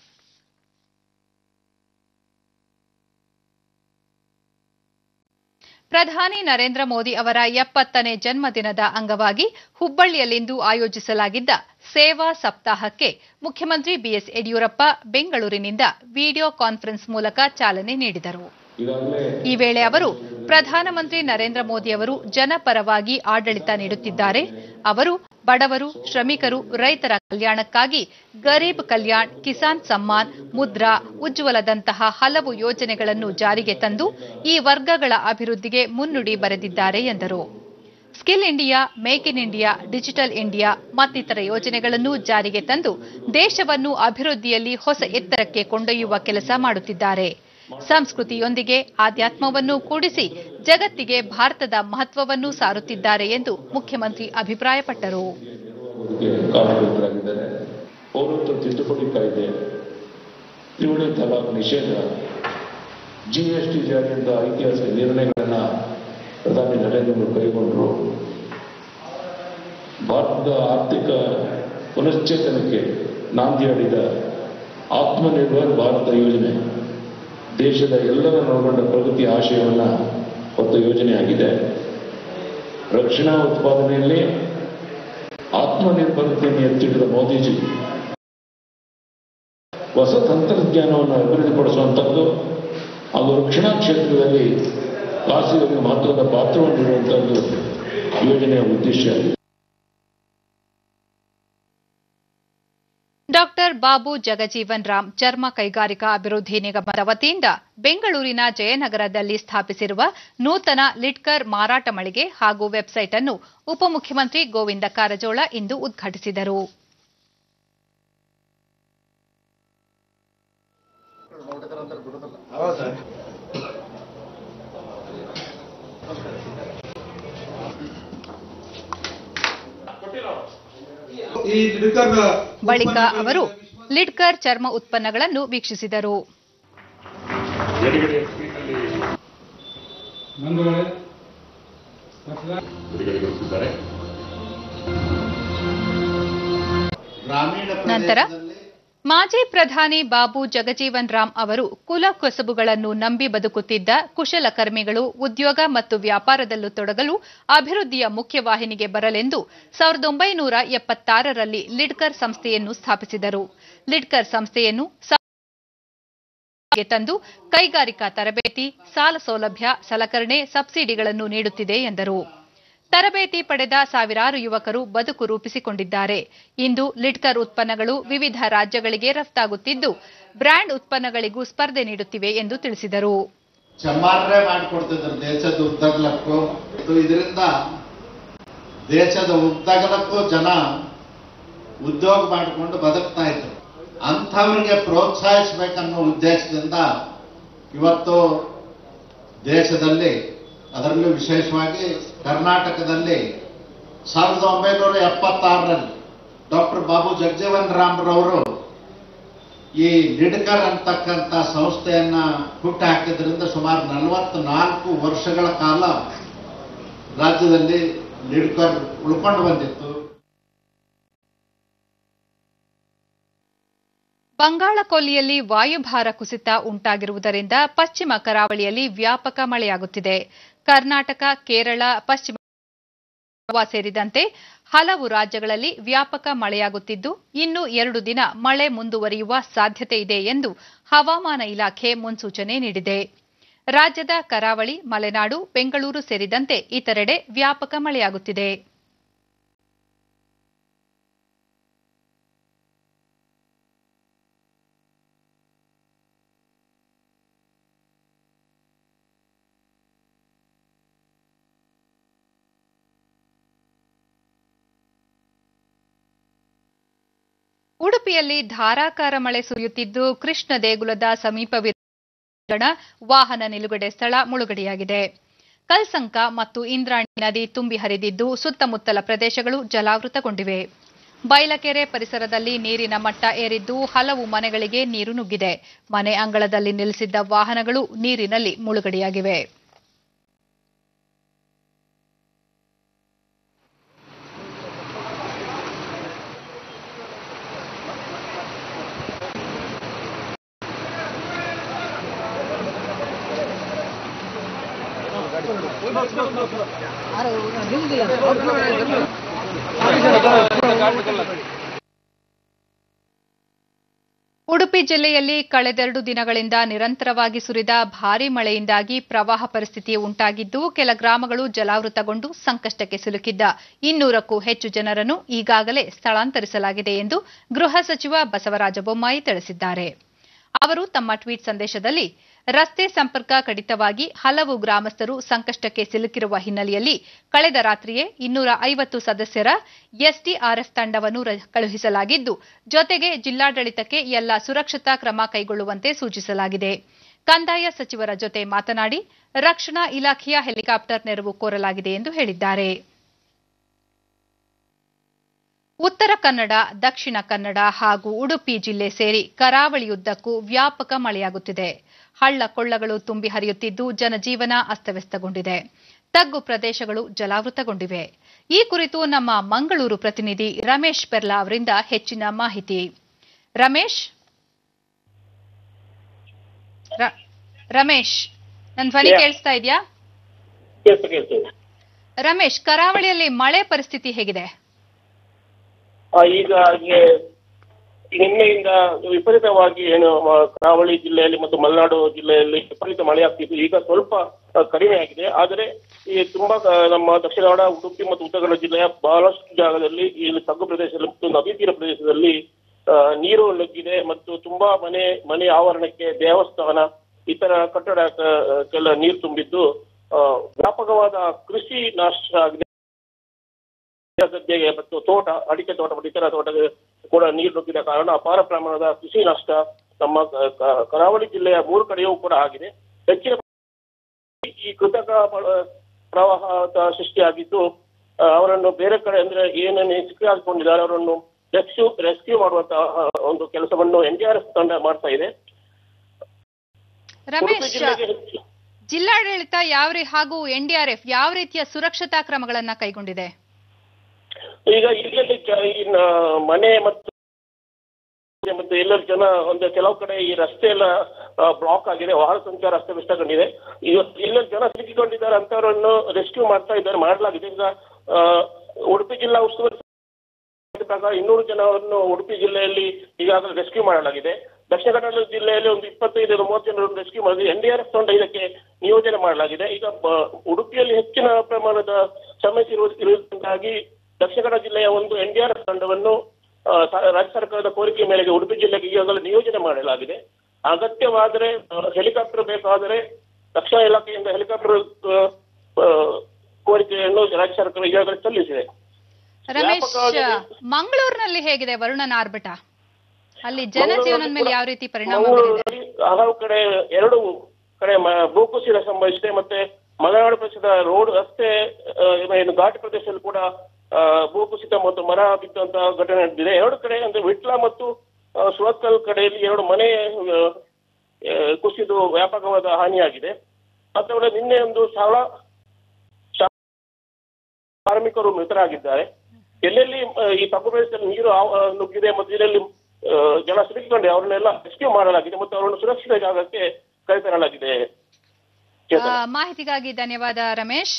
ಪ್ರಧಾನಿ ನರೇಂದ್ರ ಮೋದಿ ಅವರ ಎಪ್ಪತ್ತನೇ ಜನ್ಮದಿನದ ಅಂಗವಾಗಿ ಹುಬ್ಬಳ್ಳಿಯಲ್ಲಿಂದು ಆಯೋಜಿಸಲಾಗಿದ್ದ ಸೇವಾ ಸಪ್ತಾಹಕ್ಕೆ ಮುಖ್ಯಮಂತ್ರಿ ಬಿಎಸ್ ಯಡಿಯೂರಪ್ಪ ಬೆಂಗಳೂರಿನಿಂದ ವಿಡಿಯೋ ಕಾನ್ಫರೆನ್ಸ್ ಮೂಲಕ ಚಾಲನೆ ನೀಡಿದರು ಈ ವೇಳೆ ಅವರು ಪ್ರಧಾನಮಂತ್ರಿ ನರೇಂದ್ರ ಮೋದಿ ಅವರು ಜನಪರವಾಗಿ ಆಡಳಿತ ನೀಡುತ್ತಿದ್ದಾರೆ ಅವರು ಬಡವರು ಶ್ರಮಿಕರು ರೈತರ ಕಲ್ಯಾಣಕ್ಕಾಗಿ ಗರೀಬ್ ಕಲ್ಯಾಣ್ ಕಿಸಾನ್ ಸಮ್ಮಾನ್ ಮುದ್ರಾ ಉಜ್ವಲದಂತಹ ಹಲವು ಯೋಜನೆಗಳನ್ನು ಜಾರಿಗೆ ತಂದು ಈ ವರ್ಗಗಳ ಅಭಿವೃದ್ಧಿಗೆ ಮುನ್ನುಡಿ ಬರೆದಿದ್ದಾರೆ ಎಂದರು skill India make in India digital India ಮತ್ತಿತರ ಯೋಜನೆಗಳನ್ನು ಜಾರಿಗೆ ತಂದು ದೇಶವನ್ನು ಅಭಿವೃದ್ಧಿಯಲ್ಲಿ ಹೊಸ ಎತ್ತರಕ್ಕೆ ಕೊಂಡೊಯ್ಯುವ ಕೆಲಸ ಮಾಡುತ್ತಿದ್ದಾರೆ ಸಂಸ್ಕೃತಿಯೊಂದಿಗೆ ಆಧ್ಯಾತ್ಮವನ್ನು ಕೂಡಿಸಿ ಜಗತ್ತಿಗೆ ಭಾರತದ ಮಹತ್ವವನ್ನು ಸಾರುತ್ತಿದ್ದಾರೆ ಎಂದು ಮುಖ್ಯಮಂತ್ರಿ ಅಭಿಪ್ರಾಯಪಟ್ಟರು ಕಾರಣರಾಗಿದ್ದಾರೆ ಪೌರತ್ವ ತಿದ್ದುಪಡಿ ಕಾಯ್ದೆ ತ್ರಿವಳಿ ತಲಾಖ್ ನಿಷೇಧ ಜಿಎಸ್ಟಿ ಜಾರಿಯಿಂದ ಐತಿಹಾಸಿಕ ನಿರ್ಣಯಗಳನ್ನು ಪ್ರಧಾನಿ ನರೇಂದ್ರ ಮೋದಿ ಕೈಗೊಂಡರು ಭಾರತದ ಆರ್ಥಿಕ ಪುನಶ್ಚೇತನಕ್ಕೆ ನಾಂದಿ ಹಾಡಿದ ಆತ್ಮನಿರ್ಭರ್ ಭಾರತ ಯೋಜನೆ ದೇಶದ ಎಲ್ಲರನ್ನೊಳಗೊಂಡ ಪ್ರಗತಿ ಆಶಯವನ್ನು ಹೊತ್ತ ಯೋಜನೆಯಾಗಿದೆ ರಕ್ಷಣಾ ಉತ್ಪಾದನೆಯಲ್ಲಿ ಆತ್ಮನಿರ್ಭರತೆಯನ್ನು ಎತ್ತಿಡಿದ ಮೋದಿಜಿ ಹೊಸ ತಂತ್ರಜ್ಞಾನವನ್ನು ಅಭಿವೃದ್ಧಿಪಡಿಸುವಂಥದ್ದು ಹಾಗೂ ರಕ್ಷಣಾ ಕ್ಷೇತ್ರದಲ್ಲಿ ಖಾಸಗಿಯವರಿಗೆ ಮಹತ್ವದ ಪಾತ್ರವನ್ನು ನೀಡುವಂಥದ್ದು ಯೋಜನೆಯ ಉದ್ದೇಶ ಆಗಿದೆ ಡಾಕ್ಟರ್ ಬಾಬು ಜಗಜೀವನ್ ರಾಮ್ ಚರ್ಮ ಕೈಗಾರಿಕಾ ಅಭಿವೃದ್ಧಿ ನಿಗಮದ ವತಿಯಿಂದ ಬೆಂಗಳೂರಿನ ಜಯನಗರದಲ್ಲಿ ಸ್ಥಾಪಿಸಿರುವ ನೂತನ ಲಿಟ್ಕರ್ ಮಾರಾಟ ಮಳಿಗೆ ಹಾಗೂ ವೆಬ್ಸೈಟ್ ಅನ್ನು ಉಪಮುಖ್ಯಮಂತ್ರಿ ಗೋವಿಂದ ಕಾರಜೋಳ ಇಂದು ಉದ್ಘಾಟಿಸಿದರು ಈ ಲಿಡ್ಕರ್ ಬಳಿಕ ಅವರು ಲಿಡ್ಕರ್ ಚರ್ಮ ಉತ್ಪನ್ನಗಳನ್ನು ವೀಕ್ಷಿಸಿದರು ಬಂಧುಗಳೇ ಗ್ರಾಮೀಣ ನಂತರ ಪ್ರದೇಶದಲ್ಲಿ ಮಾಜಿ ಪ್ರಧಾನಿ ಬಾಬು ಜಗಜೀವನ್ ರಾಮ್ ಅವರು ಕುಲ ಕಸುಬುಗಳನ್ನು ನಂಬಿ ಬದುಕುತ್ತಿದ್ದ ಕುಶಲಕರ್ಮಿಗಳು ಉದ್ಯೋಗ ಮತ್ತು ವ್ಯಾಪಾರದಲ್ಲೂ ತೊಡಗಲು ಅಭಿವೃದ್ಧಿಯ ಮುಖ್ಯವಾಹಿನಿಗೆ ಬರಲೆಂದು ಸಾವಿರದ ಒಂಬೈನೂರ ಎಪ್ಪತ್ತಾರರಲ್ಲಿ ಲಿಡ್ಕರ್ ಸಂಸ್ಥೆಯನ್ನು ಸ್ಥಾಪಿಸಿದರು ಲಿಡ್ಕರ್ ಸಂಸ್ಥೆಯನ್ನು ಗೆ ತಂದು ಕೈಗಾರಿಕಾ ತರಬೇತಿ ಸಾಲ ಸೌಲಭ್ಯ ಸಲಕರಣೆ ಸಬ್ಸಿಡಿಗಳನ್ನು ನೀಡುತ್ತಿದೆ ಎಂದರು ತರಬೇತಿ ಪಡೆದ ಸಾವಿರಾರು ಯುವಕರು ಬದುಕು ರೂಪಿಸಿಕೊಂಡಿದ್ದಾರೆ ಇಂದು ಲಿಡ್ಕರ್ ಉತ್ಪನ್ನಗಳು ವಿವಿಧ ರಾಜ್ಯಗಳಿಗೆ ರಫ್ತಾಗುತ್ತಿದ್ದು ಬ್ರ್ಯಾಂಡ್ ಉತ್ಪನ್ನಗಳಿಗೂ ಸ್ಪರ್ಧೆ ನೀಡುತ್ತಿವೆ ಎಂದು ತಿಳಿಸಿದರು ಚಮ್ಮಾರ್ರೆ ಮಾಡಿಕೊಡ್ತಿದ್ರು ದೇಶದ ಉದ್ದಗಲಕ್ಕೂ ಇದರಿಂದ ದೇಶದ ಉದ್ದಗಲಕ್ಕೂ ಜನ ಉದ್ಯೋಗ ಮಾಡಿಕೊಂಡು ಬದುಕ್ತಾ ಇದ್ರು ಅಂಥವರಿಗೆ ಪ್ರೋತ್ಸಾಹಿಸಬೇಕನ್ನೋ ಉದ್ದೇಶದಿಂದ ಇವತ್ತು ದೇಶದಲ್ಲಿ ಅದರಲ್ಲೂ ವಿಶೇಷವಾಗಿ ಕರ್ನಾಟಕದಲ್ಲಿ ಸಾವಿರದ ಒಂಬೈನೂರ ಎಪ್ಪತ್ತಾರರಲ್ಲಿ ಡಾಕ್ಟರ್ ಬಾಬು ಜಗಜೀವನ್ ರಾಮ್ರವರು ಈ ಲಿಡ್ಕರ್ ಅಂತಕ್ಕಂಥ ಸಂಸ್ಥೆಯನ್ನ ಹುಟ್ಟು ಹಾಕಿದ್ರಿಂದ ಸುಮಾರು ನಲವತ್ನಾಲ್ಕು ವರ್ಷಗಳ ಕಾಲ ರಾಜ್ಯದಲ್ಲಿ ಲಿಡ್ಕರ್ ಉಳ್ಕೊಂಡು ಬಂದಿತ್ತು ಬಂಗಾಳ ಕೊಲ್ಲಿಯಲ್ಲಿ ವಾಯುಭಾರ ಕುಸಿತ ಉಂಟಾಗಿರುವುದರಿಂದ ಪಶ್ಚಿಮ ಕರಾವಳಿಯಲ್ಲಿ ವ್ಯಾಪಕ ಮಳೆಯಾಗುತ್ತಿದೆ ಕರ್ನಾಟಕ ಕೇರಳ ಪಶ್ಚಿಮ ಗೋವಾ ಸೇರಿದಂತೆ ಹಲವು ರಾಜ್ಯಗಳಲ್ಲಿ ವ್ಯಾಪಕ ಮಳೆಯಾಗುತ್ತಿದ್ದು ಇನ್ನು ಎರಡು ದಿನ ಮಳೆ ಮುಂದುವರಿಯುವ ಸಾಧ್ಯತೆ ಇದೆ ಎಂದು ಹವಾಮಾನ ಇಲಾಖೆ ಮುನ್ಸೂಚನೆ ನೀಡಿದೆ ರಾಜ್ಯದ ಕರಾವಳಿ ಮಲೆನಾಡು ಬೆಂಗಳೂರು ಸೇರಿದಂತೆ ಇತರೆಡೆ ವ್ಯಾಪಕ ಮಳೆಯಾಗುತ್ತಿದೆ ಉಡುಪಿಯಲ್ಲಿ ಧಾರಾಕಾರ ಮಳೆ ಸುರಿಯುತ್ತಿದ್ದು ಕೃಷ್ಣ ದೇಗುಲದ ಸಮೀಪವಿರುವ ವಾಹನ ನಿಲುಗಡೆ ಸ್ಥಳ ಮುಳುಗಡೆಯಾಗಿದೆ ಕಲ್ಸಂಕ ಮತ್ತು ಇಂದ್ರಾಣಿ ನದಿ ತುಂಬಿ ಹರಿದಿದ್ದು ಸುತ್ತಮುತ್ತಲ ಪ್ರದೇಶಗಳು ಜಲಾವೃತಗೊಂಡಿವೆ ಬೈಲಕೆರೆ ಪರಿಸರದಲ್ಲಿ ನೀರಿನ ಮಟ್ಟ ಏರಿದ್ದು ಹಲವು ಮನೆಗಳಿಗೆ ನೀರು ನುಗ್ಗಿದೆ ಮನೆ ಅಂಗಳದಲ್ಲಿ ನಿಲ್ಲಿಸಿದ್ದ ವಾಹನಗಳು ನೀರಿನಲ್ಲಿ ಮುಳುಗಡೆಯಾಗಿವೆ ಉಡುಪಿ ಜಿಲ್ಲೆಯಲ್ಲಿ ಕಳೆದೆರಡು ದಿನಗಳಿಂದ ನಿರಂತರವಾಗಿ ಸುರಿದ ಭಾರೀ ಮಳೆಯಿಂದಾಗಿ ಪ್ರವಾಹ ಪರಿಸ್ಥಿತಿ ಉಂಟಾಗಿದ್ದು ಕೆಲ ಗ್ರಾಮಗಳು ಜಲಾವೃತಗೊಂಡು ಸಂಕಷ್ಟಕ್ಕೆ ಸಿಲುಕಿದ್ದ ಇನ್ನೂರಕ್ಕೂ ಹೆಚ್ಚು ಜನರನ್ನು ಈಗಾಗಲೇ ಸ್ಥಳಾಂತರಿಸಲಾಗಿದೆ ಎಂದು ಗೃಹ ಸಚಿವ ಬಸವರಾಜ ಬೊಮ್ಮಾಯಿ ತಿಳಿಸಿದ್ದಾರೆ ಅವರು ತಮ್ಮ ಟ್ವೀಟ್ ಸಂದೇಶದಲ್ಲಿ ರಸ್ತೆ ಸಂಪರ್ಕ ಕಡಿತವಾಗಿ ಹಲವು ಗ್ರಾಮಸ್ಥರು ಸಂಕಷ್ಟಕ್ಕೆ ಸಿಲುಕಿರುವ ಹಿನ್ನೆಲೆಯಲ್ಲಿ ಕಳೆದ ರಾತ್ರಿಯೇ ಇನ್ನೂರ ಐವತ್ತು ಸದಸ್ಯರ ಎಸ್ಡಿಆರ್ಎಫ್ ತಂಡವನ್ನು ರ- ಕಳುಹಿಸಲಾಗಿದ್ದು ಜೊತೆಗೆ ಜಿಲ್ಲಾಡಳಿತಕ್ಕೆ ಎಲ್ಲ ಸುರಕ್ಷತಾ ಕ್ರಮ ಕೈಗೊಳ್ಳುವಂತೆ ಸೂಚಿಸಲಾಗಿದೆ ಕಂದಾಯ ಸಚಿವರ ಜೊತೆ ಮಾತನಾಡಿ ರಕ್ಷಣಾ ಇಲಾಖೆಯ ಹೆಲಿಕಾಪ್ಟರ್ ನೆರವು ಕೋರಲಾಗಿದೆ ಎಂದು ಹೇಳಿದ್ದಾರೆ ಉತ್ತರ ಕನ್ನಡ ದಕ್ಷಿಣ ಕನ್ನಡ ಹಾಗೂ ಉಡುಪಿ ಜಿಲ್ಲೆ ಸೇರಿ ಕರಾವಳಿಯುದ್ದಕ್ಕೂ ವ್ಯಾಪಕ ಮಳೆಯಾಗುತ್ತಿದೆ ಹಳ್ಳ ಕೊಳ್ಳಗಳು ತುಂಬಿ ಹರಿಯುತ್ತಿದ್ದು ಜನಜೀವನ ಅಸ್ತವ್ಯಸ್ತಗೊಂಡಿದೆ ತಗ್ಗು ಪ್ರದೇಶಗಳು ಜಲಾವೃತಗೊಂಡಿವೆ ಈ ಕುರಿತು ನಮ್ಮ ಮಂಗಳೂರು ಪ್ರತಿನಿಧಿ ರಮೇಶ್ ಪೆರ್ಲಾ ಅವರಿಂದ ಹೆಚ್ಚಿನ ಮಾಹಿತಿ ರಮೇಶ್ ರ- ರಮೇಶ್ ನನ್ನ ಧ್ವನಿ ಕೇಳಿಸ್ತಾ ಇದೆಯಾ ರಮೇಶ್ ಕರಾವಳಿಯಲ್ಲಿ ಮಳೆ ಪರಿಸ್ಥಿತಿ ಹೇಗಿದೆ ಆ, ಈಗ ಹಾಗೆ ನಿನ್ನೆಯಿಂದ ವಿಪರೀತವಾಗಿ ಏನು ಮ- ಕರಾವಳಿ ಜಿಲ್ಲೆಯಲ್ಲಿ ಮತ್ತು ಮಲೆನಾಡು ಜಿಲ್ಲೆಯಲ್ಲಿ ವಿಪರೀತ ಮಳೆಯಾಗ್ತಿತ್ತು ಈಗ ಸ್ವಲ್ಪ ಆ, ಕಡಿಮೆ ಆಗಿದೆ ಆದರೆ ಈ ತುಂಬಾ ಕ- ನಮ್ಮ ದಕ್ಷಿಣ ಕನ್ನಡ ಉಡುಪಿ ಮತ್ತು ಉತ್ತರ ಕನ್ನಡ ಜಿಲ್ಲೆಯ ಬಹಳಷ್ಟು ಜಾಗದಲ್ಲಿ ಈ ತಗ್ಗು ಪ್ರದೇಶದಲ್ಲಿ ಮತ್ತು ನದಿ ತೀರ ಪ್ರದೇಶದಲ್ಲಿ ಆ, ನೀರು ನುಗ್ಗಿದೆ ಮತ್ತು ತುಂಬಾ ಮನೆ ಮನೆ ಆವರಣಕ್ಕೆ ದೇವಸ್ಥಾನ ಇತರ ಕಟ್ಟಡಕ್ಕೆಲ್ಲ ನೀರು ತುಂಬಿದ್ದು ಆ, ವ್ಯಾಪಕವಾದ ಕೃಷಿ ನಾಶ ಆಗಿದೆ ಗದ್ದೆಗೆ ಮತ್ತು ತೋಟ ಅಡಿಕೆ ತೋಟ ಮತ್ತು ಇತರ ತೋಟಕ್ಕೆ ಕೂಡ ನೀರು ನುಗ್ಗಿದ ಕಾರಣ ಅಪಾರ ಪ್ರಮಾಣದ ಕೃಷಿ ನಷ್ಟ ನಮ್ಮ ಕ- ಕ- ಕರಾವಳಿ ಜಿಲ್ಲೆಯ ಮೂರು ಕಡೆಯೂ ಕೂಡ ಆಗಿದೆ ಹೆಚ್ಚಿನ ಈ ಕೃತಕ ಪ- ಪ್ರವಾಹ ತ- ಸೃಷ್ಟಿಯಾಗಿದ್ದು ಆ, ಅವರನ್ನು ಬೇರೆ ಕಡೆ ಅಂದ್ರೆ ಏನೇನು ಸಿಕ್ಕಿಹಾಕಿಕೊಂಡಿದ್ದಾರೆ ಅವರನ್ನು ರೆಸ್ಕ್ಯೂ ರೆಸ್ಕ್ಯೂ ಮಾಡುವಂತಹ ಒಂದು ಕೆಲಸವನ್ನು ಎನ್ ಡಿ ಆರ್ ಎಫ್ ತಂಡ ಮಾಡ್ತಾ ಇದೆ ಉಡುಪಿ ರಮೇಶ್ ಜಿಲ್ಲೆಗೆ ಹೆಚ್ಚು ಜಿಲ್ಲಾಡಳಿತ ಯಾವ ರೀ ಹಾಗೂ ಎನ್ಡಿಆರ್ಎಫ್ ಯಾವ ರೀತಿಯ ಸುರಕ್ಷತಾ ಕ್ರಮಗಳನ್ನ ಕೈಗೊಂಡಿದೆ ಈಗ ಇಲ್ಲೆಲ್ಲಿ ಕ- ಈ ನ- ಮನೆ ಮತ್ತು ಮತ್ತು ಎಲ್ಲರ ಜನ ಒಂದು ಕೆಲವು ಕಡೆ ಈ ರಸ್ತೆ ಎಲ್ಲ ಬ್ಲಾಕ್ ಆಗಿದೆ ವಾಹನ ಸಂಚಾರ ಅಸ್ತವ್ಯಸ್ತಗೊಂಡಿದೆ ಇವತ್ತು ಎಲ್ಲೆಲ್ಲಿ ಜನ ಸಿಲುಕಿಕೊಂಡಿದ್ದಾರೆ ಅಂತವರನ್ನು ರೆಸ್ಕ್ಯೂ ಮಾಡ್ತಾ ಇದ್ದಾರೆ ಮಾಡಲಾಗಿದೆ ಈಗ ಆ, ಉಡುಪಿ ಜಿಲ್ಲಾ ಉಸ್ತುವಾರಿ ಪ್ರಕಾರ ಇನ್ನೂರು ಜನರನ್ನು ಉಡುಪಿ ಜಿಲ್ಲೆಯಲ್ಲಿ ಈಗಾಗಲೇ ರೆಸ್ಕ್ಯೂ ಮಾಡಲಾಗಿದೆ ದಕ್ಷಿಣ ಕನ್ನಡ ಜಿಲ್ಲೆಯಲ್ಲಿ ಒಂದು ಇಪ್ಪತ್ತೈದು ಮೂವತ್ತು ಜನರನ್ನು ರೆಸ್ಕ್ಯೂ ಮಾಡಿದೆ ಎನ್ ಡಿ ಆರ್ ಎಫ್ ತಂಡ ಇದಕ್ಕೆ ನಿಯೋಜನೆ ಮಾಡಲಾಗಿದೆ ಈಗ ಬ- ಉಡುಪಿಯಲ್ಲಿ ಹೆಚ್ಚಿನ ಪ್ರಮಾಣದ ಸಮಸ್ಯೆ ಇರುವ ಇರುವುದರಿಂದಾಗಿ ದಕ್ಷಿಣ ಕನ್ನಡ ಜಿಲ್ಲೆಯ ಒಂದು ಎನ್ ಡಿ ಆರ್ ಎಫ್ ತಂಡವನ್ನು ಆ, ಸ- ರಾಜ್ಯ ಸರ್ಕಾರದ ಕೋರಿಕೆ ಮೇರೆಗೆ ಉಡುಪಿ ಜಿಲ್ಲೆಗೆ ಈಗಾಗಲೇ ನಿಯೋಜನೆ ಮಾಡಲಾಗಿದೆ ಅಗತ್ಯವಾದರೆ ಹೆಲಿಕಾಪ್ಟರ್ ಬೇಕಾದರೆ ರಕ್ಷಣಾ ಇಲಾಖೆಯಿಂದ ಹೆಲಿಕಾಪ್ಟರ್ ಕೋರಿಕೆಯನ್ನು ರಾಜ್ಯ ಸರ್ಕಾರ ಈಗಾಗಲೇ ಸಲ್ಲಿಸಿದೆ ರಮೇಶ್ ವ್ಯಾಪಕವಾಗಿ- ಮಂಗಳೂರಿನಲ್ಲಿ ಹೇಗಿದೆ ವರುಣನ ಆರ್ಭಟ ಅಲ್ಲಿ ಜನಜೀವನದ ಮೇಲೆ ಯಾವ ರೀತಿ ಪರಿಣಾಮ ಬೀರಿದೆ ಮಂಗಳೂರಲ್ಲಿ ಹಲವು ಕಡೆ ಎರಡು ಕಡೆ ಮ- ಭೂಕುಸಿತ ಸಂಭವಿಸಿದೆ ಮತ್ತೆ ಮಲೆನಾಡು ಪ್ರದೇಶದ ರೋಡ್ ರಸ್ತೆ ಆ, ಏನು ಘಾಟ್ ಪ್ರದೇಶದಲ್ಲಿ ಕೂಡ ಆ, ಭೂಕುಸಿತ ಮತ್ತು ಮರ ಬಿದ್ದಂತಹ ಘಟನೆ ನಡೆದಿದೆ ಎರಡು ಕಡೆ ಅಂದ್ರೆ ವಿಟ್ಲ ಮತ್ತು ಆ, ಸುರತ್ಕಲ್ ಕಡೆಯಲ್ಲಿ ಎರಡು ಮನೆ ಆ, ಆ, ಕುಸಿದು ವ್ಯಾಪಕವಾದ ಹಾನಿಯಾಗಿದೆ ಮತ್ತೆ ನಿನ್ನೆ ಒಂದು ಶಾಲಾ ಶಾ- ಕಾರ್ಮಿಕರು ಮೃತರಾಗಿದ್ದಾರೆ ಎಲ್ಲೆಲ್ಲಿ ಆ, ಈ ತಗ್ಗು ಪ್ರದೇಶದಲ್ಲಿ ನೀರು ಆವ- ಆ, ನುಗ್ಗಿದೆ ಮತ್ತು ಇದರಲ್ಲಿ ಆ, ಜನ ಸಿಲುಕಿಕೊಂಡಿದೆ ಅವರನ್ನೆಲ್ಲ ರೆಸ್ಕ್ಯೂ ಮಾಡಲಾಗಿದೆ ಮತ್ತು ಅವರನ್ನು ಸುರಕ್ಷಿತ ಜಾಗಕ್ಕೆ ಕರೆತರಲಾಗಿದೆ ಚೇತನ. ಆ, ಮಾಹಿತಿಗಾಗಿ ಧನ್ಯವಾದ ರಮೇಶ್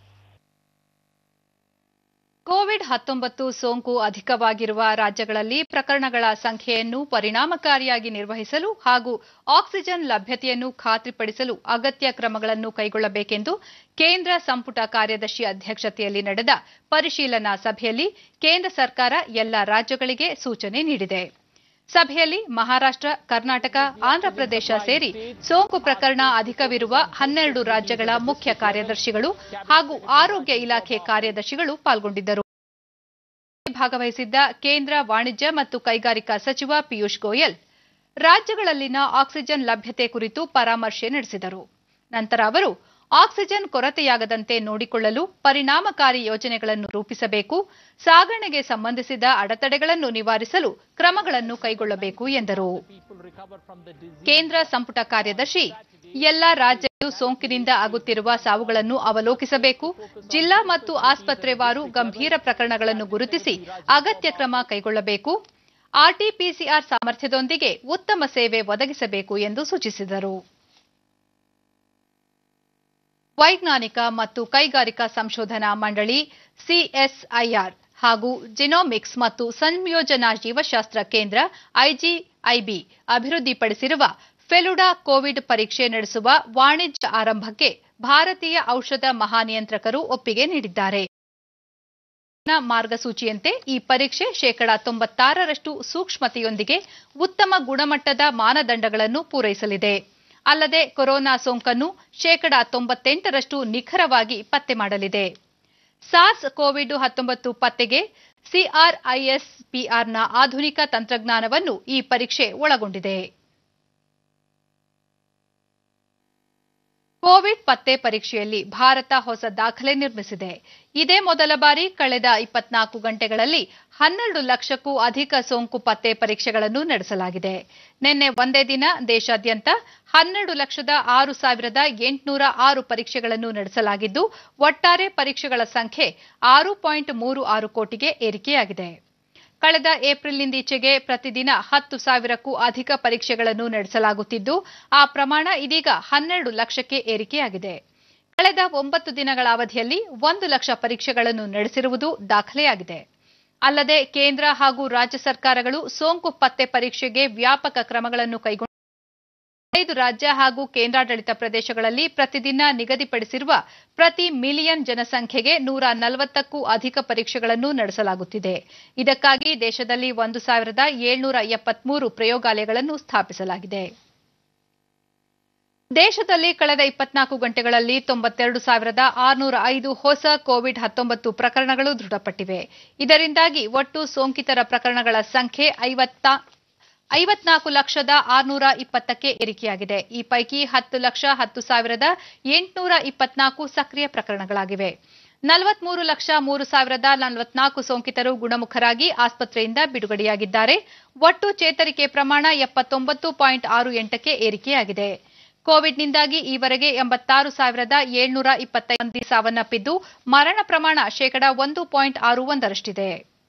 ಕೋವಿಡ್ ಹತ್ತೊಂಬತ್ತು ಸೋಂಕು ಅಧಿಕವಾಗಿರುವ ರಾಜ್ಯಗಳಲ್ಲಿ ಪ್ರಕರಣಗಳ ಸಂಖ್ಯೆಯನ್ನು ಪರಿಣಾಮಕಾರಿಯಾಗಿ ನಿರ್ವಹಿಸಲು ಹಾಗೂ ಆಕ್ಸಿಜನ್ ಲಭ್ಯತೆಯನ್ನು ಖಾತ್ರಿಪಡಿಸಲು ಅಗತ್ಯ ಕ್ರಮಗಳನ್ನು ಕೈಗೊಳ್ಳಬೇಕೆಂದು ಕೇಂದ್ರ ಸಂಪುಟ ಕಾರ್ಯದರ್ಶಿ ಅಧ್ಯಕ್ಷತೆಯಲ್ಲಿ ನಡೆದ ಪರಿಶೀಲನಾ ಸಭೆಯಲ್ಲಿ ಕೇಂದ್ರ ಸರ್ಕಾರ ಎಲ್ಲ ರಾಜ್ಯಗಳಿಗೆ ಸೂಚನೆ ನೀಡಿದೆ ಸಭೆಯಲ್ಲಿ ಮಹಾರಾಷ್ಟ್ರ ಕರ್ನಾಟಕ ಆಂಧ್ರಪ್ರದೇಶ ಸೇರಿ ಸೋಂಕು ಪ್ರಕರಣ ಅಧಿಕವಿರುವ ಹನ್ನೆರಡು ರಾಜ್ಯಗಳ ಮುಖ್ಯ ಕಾರ್ಯದರ್ಶಿಗಳು ಹಾಗೂ ಆರೋಗ್ಯ ಇಲಾಖೆ ಕಾರ್ಯದರ್ಶಿಗಳು ಪಾಲ್ಗೊಂಡಿದ್ದರು ಭಾಗವಹಿಸಿದ್ದ ಕೇಂದ್ರ ವಾಣಿಜ್ಯ ಮತ್ತು ಕೈಗಾರಿಕಾ ಸಚಿವ ಪಿಯೂಷ್ ಗೋಯಲ್ ರಾಜ್ಯಗಳಲ್ಲಿನ ಆಕ್ಸಿಜನ್ ಲಭ್ಯತೆ ಕುರಿತು ಪರಾಮರ್ಶೆ ನಡೆಸಿದರು ನಂತರ ಅವರು ಆಕ್ಸಿಜನ್ ಕೊರತೆಯಾಗದಂತೆ ನೋಡಿಕೊಳ್ಳಲು ಪರಿಣಾಮಕಾರಿ ಯೋಜನೆಗಳನ್ನು ರೂಪಿಸಬೇಕು ಸಾಗಣೆಗೆ ಸಂಬಂಧಿಸಿದ ಅಡೆತಡೆಗಳನ್ನು ನಿವಾರಿಸಲು ಕ್ರಮಗಳನ್ನು ಕೈಗೊಳ್ಳಬೇಕು ಎಂದರು ಕೇಂದ್ರ ಸಂಪುಟ ಕಾರ್ಯದರ್ಶಿ ಎಲ್ಲ ರಾಜ್ಯಗಳು ಸೋಂಕಿನಿಂದ ಆಗುತ್ತಿರುವ ಸಾವುಗಳನ್ನು ಅವಲೋಕಿಸಬೇಕು ಜಿಲ್ಲಾ ಮತ್ತು ಆಸ್ಪತ್ರೆವಾರು ಗಂಭೀರ ಪ್ರಕರಣಗಳನ್ನು ಗುರುತಿಸಿ ಅಗತ್ಯ ಕ್ರಮ ಕೈಗೊಳ್ಳಬೇಕು ಆರ್ಟಿಪಿಸಿಆರ್ ಸಾಮರ್ಥ್ಯದೊಂದಿಗೆ ಉತ್ತಮ ಸೇವೆ ಒದಗಿಸಬೇಕು ಎಂದು ಸೂಚಿಸಿದರು ವೈಜ್ಞಾನಿಕ ಮತ್ತು ಕೈಗಾರಿಕಾ ಸಂಶೋಧನಾ ಮಂಡಳಿ ಸಿಎಸ್ಐಆರ್ ಹಾಗೂ ಜಿನೋಮಿಕ್ಸ್ ಮತ್ತು ಸಂಯೋಜನಾ ಜೀವಶಾಸ್ತ್ರ ಕೇಂದ್ರ ಐಜಿಐಬಿ ಅಭಿವೃದ್ಧಿಪಡಿಸಿರುವ ಫೆಲುಡಾ ಕೋವಿಡ್ ಪರೀಕ್ಷೆ ನಡೆಸುವ ವಾಣಿಜ್ಯ ಆರಂಭಕ್ಕೆ ಭಾರತೀಯ ಔಷಧ ಮಹಾನಿಯಂತ್ರಕರು ಒಪ್ಪಿಗೆ ನೀಡಿದ್ದಾರೆ ಮಾರ್ಗಸೂಚಿಯಂತೆ ಈ ಪರೀಕ್ಷೆ ಶೇಕಡಾ ತೊಂಬತ್ತಾರರಷ್ಟು ಸೂಕ್ಷ್ಮತೆಯೊಂದಿಗೆ ಉತ್ತಮ ಗುಣಮಟ್ಟದ ಮಾನದಂಡಗಳನ್ನು ಪೂರೈಸಲಿದೆ ಅಲ್ಲದೆ ಕೊರೋನಾ ಸೋಂಕನ್ನು ಶೇಕಡಾ ತೊಂಬತ್ತೆಂಟರಷ್ಟು ನಿಖರವಾಗಿ ಪತ್ತೆ ಮಾಡಲಿದೆ ಸಾರ್ಸ್ ಕೋವಿಡ್ ಹತ್ತೊಂಬತ್ತು ಪತ್ತೆಗೆ ಸಿಆರ್ಐಎಸ್ಪಿಆರ್ನ ಆಧುನಿಕ ತಂತ್ರಜ್ಞಾನವನ್ನು ಈ ಪರೀಕ್ಷೆ ಒಳಗೊಂಡಿದೆ ಕೋವಿಡ್ ಪತ್ತೆ ಪರೀಕ್ಷೆಯಲ್ಲಿ ಭಾರತ ಹೊಸ ದಾಖಲೆ ನಿರ್ಮಿಸಿದೆ ಇದೇ ಮೊದಲ ಬಾರಿ ಕಳೆದ ಇಪ್ಪತ್ನಾಲ್ಕು ಗಂಟೆಗಳಲ್ಲಿ ಹನ್ನೆರಡು ಲಕ್ಷಕ್ಕೂ ಅಧಿಕ ಸೋಂಕು ಪತ್ತೆ ಪರೀಕ್ಷೆಗಳನ್ನು ನಡೆಸಲಾಗಿದೆ ನಿನ್ನೆ ಒಂದೇ ದಿನ ದೇಶಾದ್ಯಂತ ಹನ್ನೆರಡು ಲಕ್ಷದ ಆರು ಸಾವಿರದ ಎಂಟುನೂರ ಆರು ಪರೀಕ್ಷೆಗಳನ್ನು ನಡೆಸಲಾಗಿದ್ದು ಒಟ್ಟಾರೆ ಪರೀಕ್ಷೆಗಳ ಸಂಖ್ಯೆ ಆರು ಪಾಯಿಂಟ್ ಮೂರು ಆರು ಕೋಟಿಗೆ ಏರಿಕೆಯಾಗಿದೆ ಕಳೆದ ಏಪ್ರಿಲ್ನಿಂದೀಚೆಗೆ ಪ್ರತಿದಿನ ಹತ್ತು ಸಾವಿರಕ್ಕೂ ಅಧಿಕ ಪರೀಕ್ಷೆಗಳನ್ನು ನಡೆಸಲಾಗುತ್ತಿದ್ದು ಆ ಪ್ರಮಾಣ ಇದೀಗ ಹನ್ನೆರಡು ಲಕ್ಷಕ್ಕೆ ಏರಿಕೆಯಾಗಿದೆ ಕಳೆದ ಒಂಬತ್ತು ದಿನಗಳ ಅವಧಿಯಲ್ಲಿ ಒಂದು ಲಕ್ಷ ಪರೀಕ್ಷೆಗಳನ್ನು ನಡೆಸಿರುವುದು ದಾಖಲೆಯಾಗಿದೆ ಅಲ್ಲದೆ ಕೇಂದ್ರ ಹಾಗೂ ರಾಜ್ಯ ಸರ್ಕಾರಗಳು ಸೋಂಕು ಪತ್ತೆ ಪರೀಕ್ಷೆಗೆ ವ್ಯಾಪಕ ಕ್ರಮಗಳನ್ನು ಕೈಗೊಂಡು ಐದು ರಾಜ್ಯ ಹಾಗೂ ಕೇಂದ್ರಾಡಳಿತ ಪ್ರದೇಶಗಳಲ್ಲಿ ಪ್ರತಿದಿನ ನಿಗದಿಪಡಿಸಿರುವ ಪ್ರತಿ ಮಿಲಿಯನ್ ಜನಸಂಖ್ಯೆಗೆ ನೂರ ನಲವತ್ತಕ್ಕೂ ಅಧಿಕ ಪರೀಕ್ಷೆಗಳನ್ನು ನಡೆಸಲಾಗುತ್ತಿದೆ ಇದಕ್ಕಾಗಿ ದೇಶದಲ್ಲಿ ಒಂದು ಸಾವಿರದ ಏಳ್ನೂರ ಎಪ್ಪತ್ಮೂರು ಪ್ರಯೋಗಾಲಯಗಳನ್ನು ಸ್ಥಾಪಿಸಲಾಗಿದೆ ದೇಶದಲ್ಲಿ ಕಳೆದ ಇಪ್ಪತ್ನಾಲ್ಕು ಗಂಟೆಗಳಲ್ಲಿ ತೊಂಬತ್ತೆರಡು ಸಾವಿರದ ಆರುನೂರ ಐದು ಹೊಸ ಕೋವಿಡ್ ಹತ್ತೊಂಬತ್ತು ಪ್ರಕರಣಗಳು ದೃಢಪಟ್ಟಿವೆ ಇದರಿಂದಾಗಿ ಒಟ್ಟು ಸೋಂಕಿತರ ಪ್ರಕರಣಗಳ ಸಂಖ್ಯೆ ಐವತ್ತ ಐವತ್ನಾಲ್ಕು ಲಕ್ಷದ ಆರುನೂರ ಇಪ್ಪತ್ತಕ್ಕೆ ಏರಿಕೆಯಾಗಿದೆ ಈ ಪೈಕಿ ಹತ್ತು ಲಕ್ಷ ಹತ್ತು ಸಾವಿರದ ಎಂಟುನೂರ ಇಪ್ಪತ್ನಾಲ್ಕು ಸಕ್ರಿಯ ಪ್ರಕರಣಗಳಾಗಿವೆ ನಲವತ್ಮೂರು ಲಕ್ಷ ಮೂರು ಸಾವಿರದ ನಲವತ್ನಾಲ್ಕು ಸೋಂಕಿತರು ಗುಣಮುಖರಾಗಿ ಆಸ್ಪತ್ರೆಯಿಂದ ಬಿಡುಗಡೆಯಾಗಿದ್ದಾರೆ ಒಟ್ಟು ಚೇತರಿಕೆ ಪ್ರಮಾಣ ಎಪ್ಪತ್ತೊಂಬತ್ತು ಪಾಯಿಂಟ್ ಆರು ಎಂಟಕ್ಕೆ ಏರಿಕೆಯಾಗಿದೆ ಕೋವಿಡ್ನಿಂದಾಗಿ ಈವರೆಗೆ ಎಂಬತ್ತಾರು ಸಾವಿರದ ಏಳ್ನೂರ ಇಪ್ಪತ್ತೈದು ಮಂದಿ ಸಾವನ್ನಪ್ಪಿದ್ದು ಮರಣ ಪ್ರಮಾಣ ಶೇಕಡಾ ಒಂದು ಪಾಯಿಂಟ್ ಆರು ಒಂದರಷ್ಟಿದೆ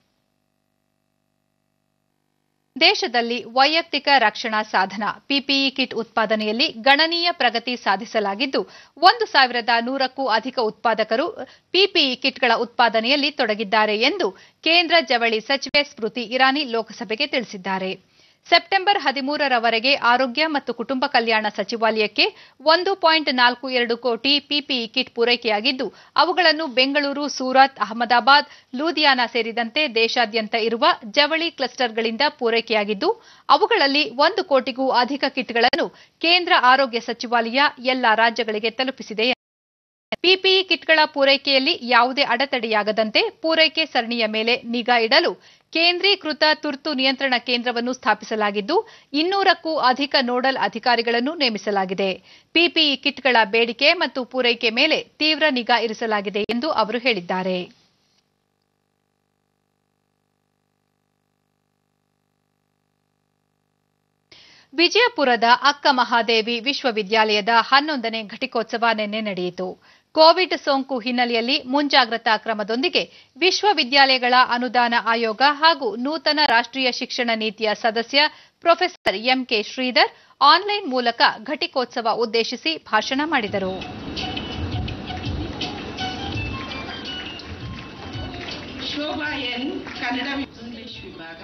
ದೇಶದಲ್ಲಿ ವೈಯಕ್ತಿಕ ರಕ್ಷಣಾ ಸಾಧನ ಪಿಪಿಇ ಕಿಟ್ ಉತ್ಪಾದನೆಯಲ್ಲಿ ಗಣನೀಯ ಪ್ರಗತಿ ಸಾಧಿಸಲಾಗಿದ್ದು ಒಂದು ಸಾವಿರದ ನೂರಕ್ಕೂ ಅಧಿಕ ಉತ್ಪಾದಕರು ಪಿಪಿಇ ಕಿಟ್ಗಳ ಉತ್ಪಾದನೆಯಲ್ಲಿ ತೊಡಗಿದ್ದಾರೆ ಎಂದು ಕೇಂದ್ರ ಜವಳಿ ಸಚಿವೆ ಸ್ಮೃತಿ ಇರಾನಿ ಲೋಕಸಭೆಗೆ ತಿಳಿಸಿದ್ದಾರೆ ಸೆಪ್ಟೆಂಬರ್ ಹದಿಮೂರರವರೆಗೆ ಆರೋಗ್ಯ ಮತ್ತು ಕುಟುಂಬ ಕಲ್ಯಾಣ ಸಚಿವಾಲಯಕ್ಕೆ ಒಂದು ಪಾಯಿಂಟ್ ನಾಲ್ಕು ಎರಡು ಕೋಟಿ ಪಿಪಿಇ ಕಿಟ್ ಪೂರೈಕೆಯಾಗಿದ್ದು ಅವುಗಳನ್ನು ಬೆಂಗಳೂರು ಸೂರತ್ ಅಹಮದಾಬಾದ್ ಲೂಧಿಯಾನ ಸೇರಿದಂತೆ ದೇಶಾದ್ಯಂತ ಇರುವ ಜವಳಿ ಕ್ಲಸ್ಟರ್ಗಳಿಂದ ಪೂರೈಕೆಯಾಗಿದ್ದು ಅವುಗಳಲ್ಲಿ ಒಂದು ಕೋಟಿಗೂ ಅಧಿಕ ಕಿಟ್ಗಳನ್ನು ಕೇಂದ್ರ ಆರೋಗ್ಯ ಸಚಿವಾಲಯ ಎಲ್ಲಾ ರಾಜ್ಯಗಳಿಗೆ ತಲುಪಿಸಿದೆ ಪಿಪಿಇ ಕಿಟ್ಗಳ ಪೂರೈಕೆಯಲ್ಲಿ ಯಾವುದೇ ಅಡೆತಡೆಯಾಗದಂತೆ ಪೂರೈಕೆ ಸರಣಿಯ ಮೇಲೆ ನಿಗಾ ಇಡಲು ಕೇಂದ್ರೀಕೃತ ತುರ್ತು ನಿಯಂತ್ರಣ ಕೇಂದ್ರವನ್ನು ಸ್ಥಾಪಿಸಲಾಗಿದ್ದು ಇನ್ನೂರಕ್ಕೂ ಅಧಿಕ ನೋಡಲ್ ಅಧಿಕಾರಿಗಳನ್ನು ನೇಮಿಸಲಾಗಿದೆ ಪಿಪಿಇ ಕಿಟ್ಗಳ ಬೇಡಿಕೆ ಮತ್ತು ಪೂರೈಕೆ ಮೇಲೆ ತೀವ್ರ ನಿಗಾ ಇರಿಸಲಾಗಿದೆ ಎಂದು ಅವರು ಹೇಳಿದ್ದಾರೆ ವಿಜಯಪುರದ ಅಕ್ಕ ಮಹಾದೇವಿ ವಿಶ್ವವಿದ್ಯಾಲಯದ ಹನ್ನೊಂದನೇ ಘಟಿಕೋತ್ಸವ ನಿನ್ನೆ ನಡೆಯಿತು ಕೋವಿಡ್ ಸೋಂಕು ಹಿನ್ನೆಲೆಯಲ್ಲಿ ಮುಂಜಾಗ್ರತಾ ಕ್ರಮದೊಂದಿಗೆ ವಿಶ್ವವಿದ್ಯಾಲಯಗಳ ಅನುದಾನ ಆಯೋಗ ಹಾಗೂ ನೂತನ ರಾಷ್ಟ್ರೀಯ ಶಿಕ್ಷಣ ನೀತಿಯ ಸದಸ್ಯ ಪ್ರೊಫೆಸರ್ ಎಂಕೆ ಶ್ರೀಧರ್ ಆನ್ಲೈನ್ ಮೂಲಕ ಘಟಿಕೋತ್ಸವ ಉದ್ದೇಶಿಸಿ ಭಾಷಣ ಮಾಡಿದರು ಶೋಭಾ ಎನ್ ಕನ್ನಡ ಇಂಗ್ಲಿಷ್ ವಿಭಾಗ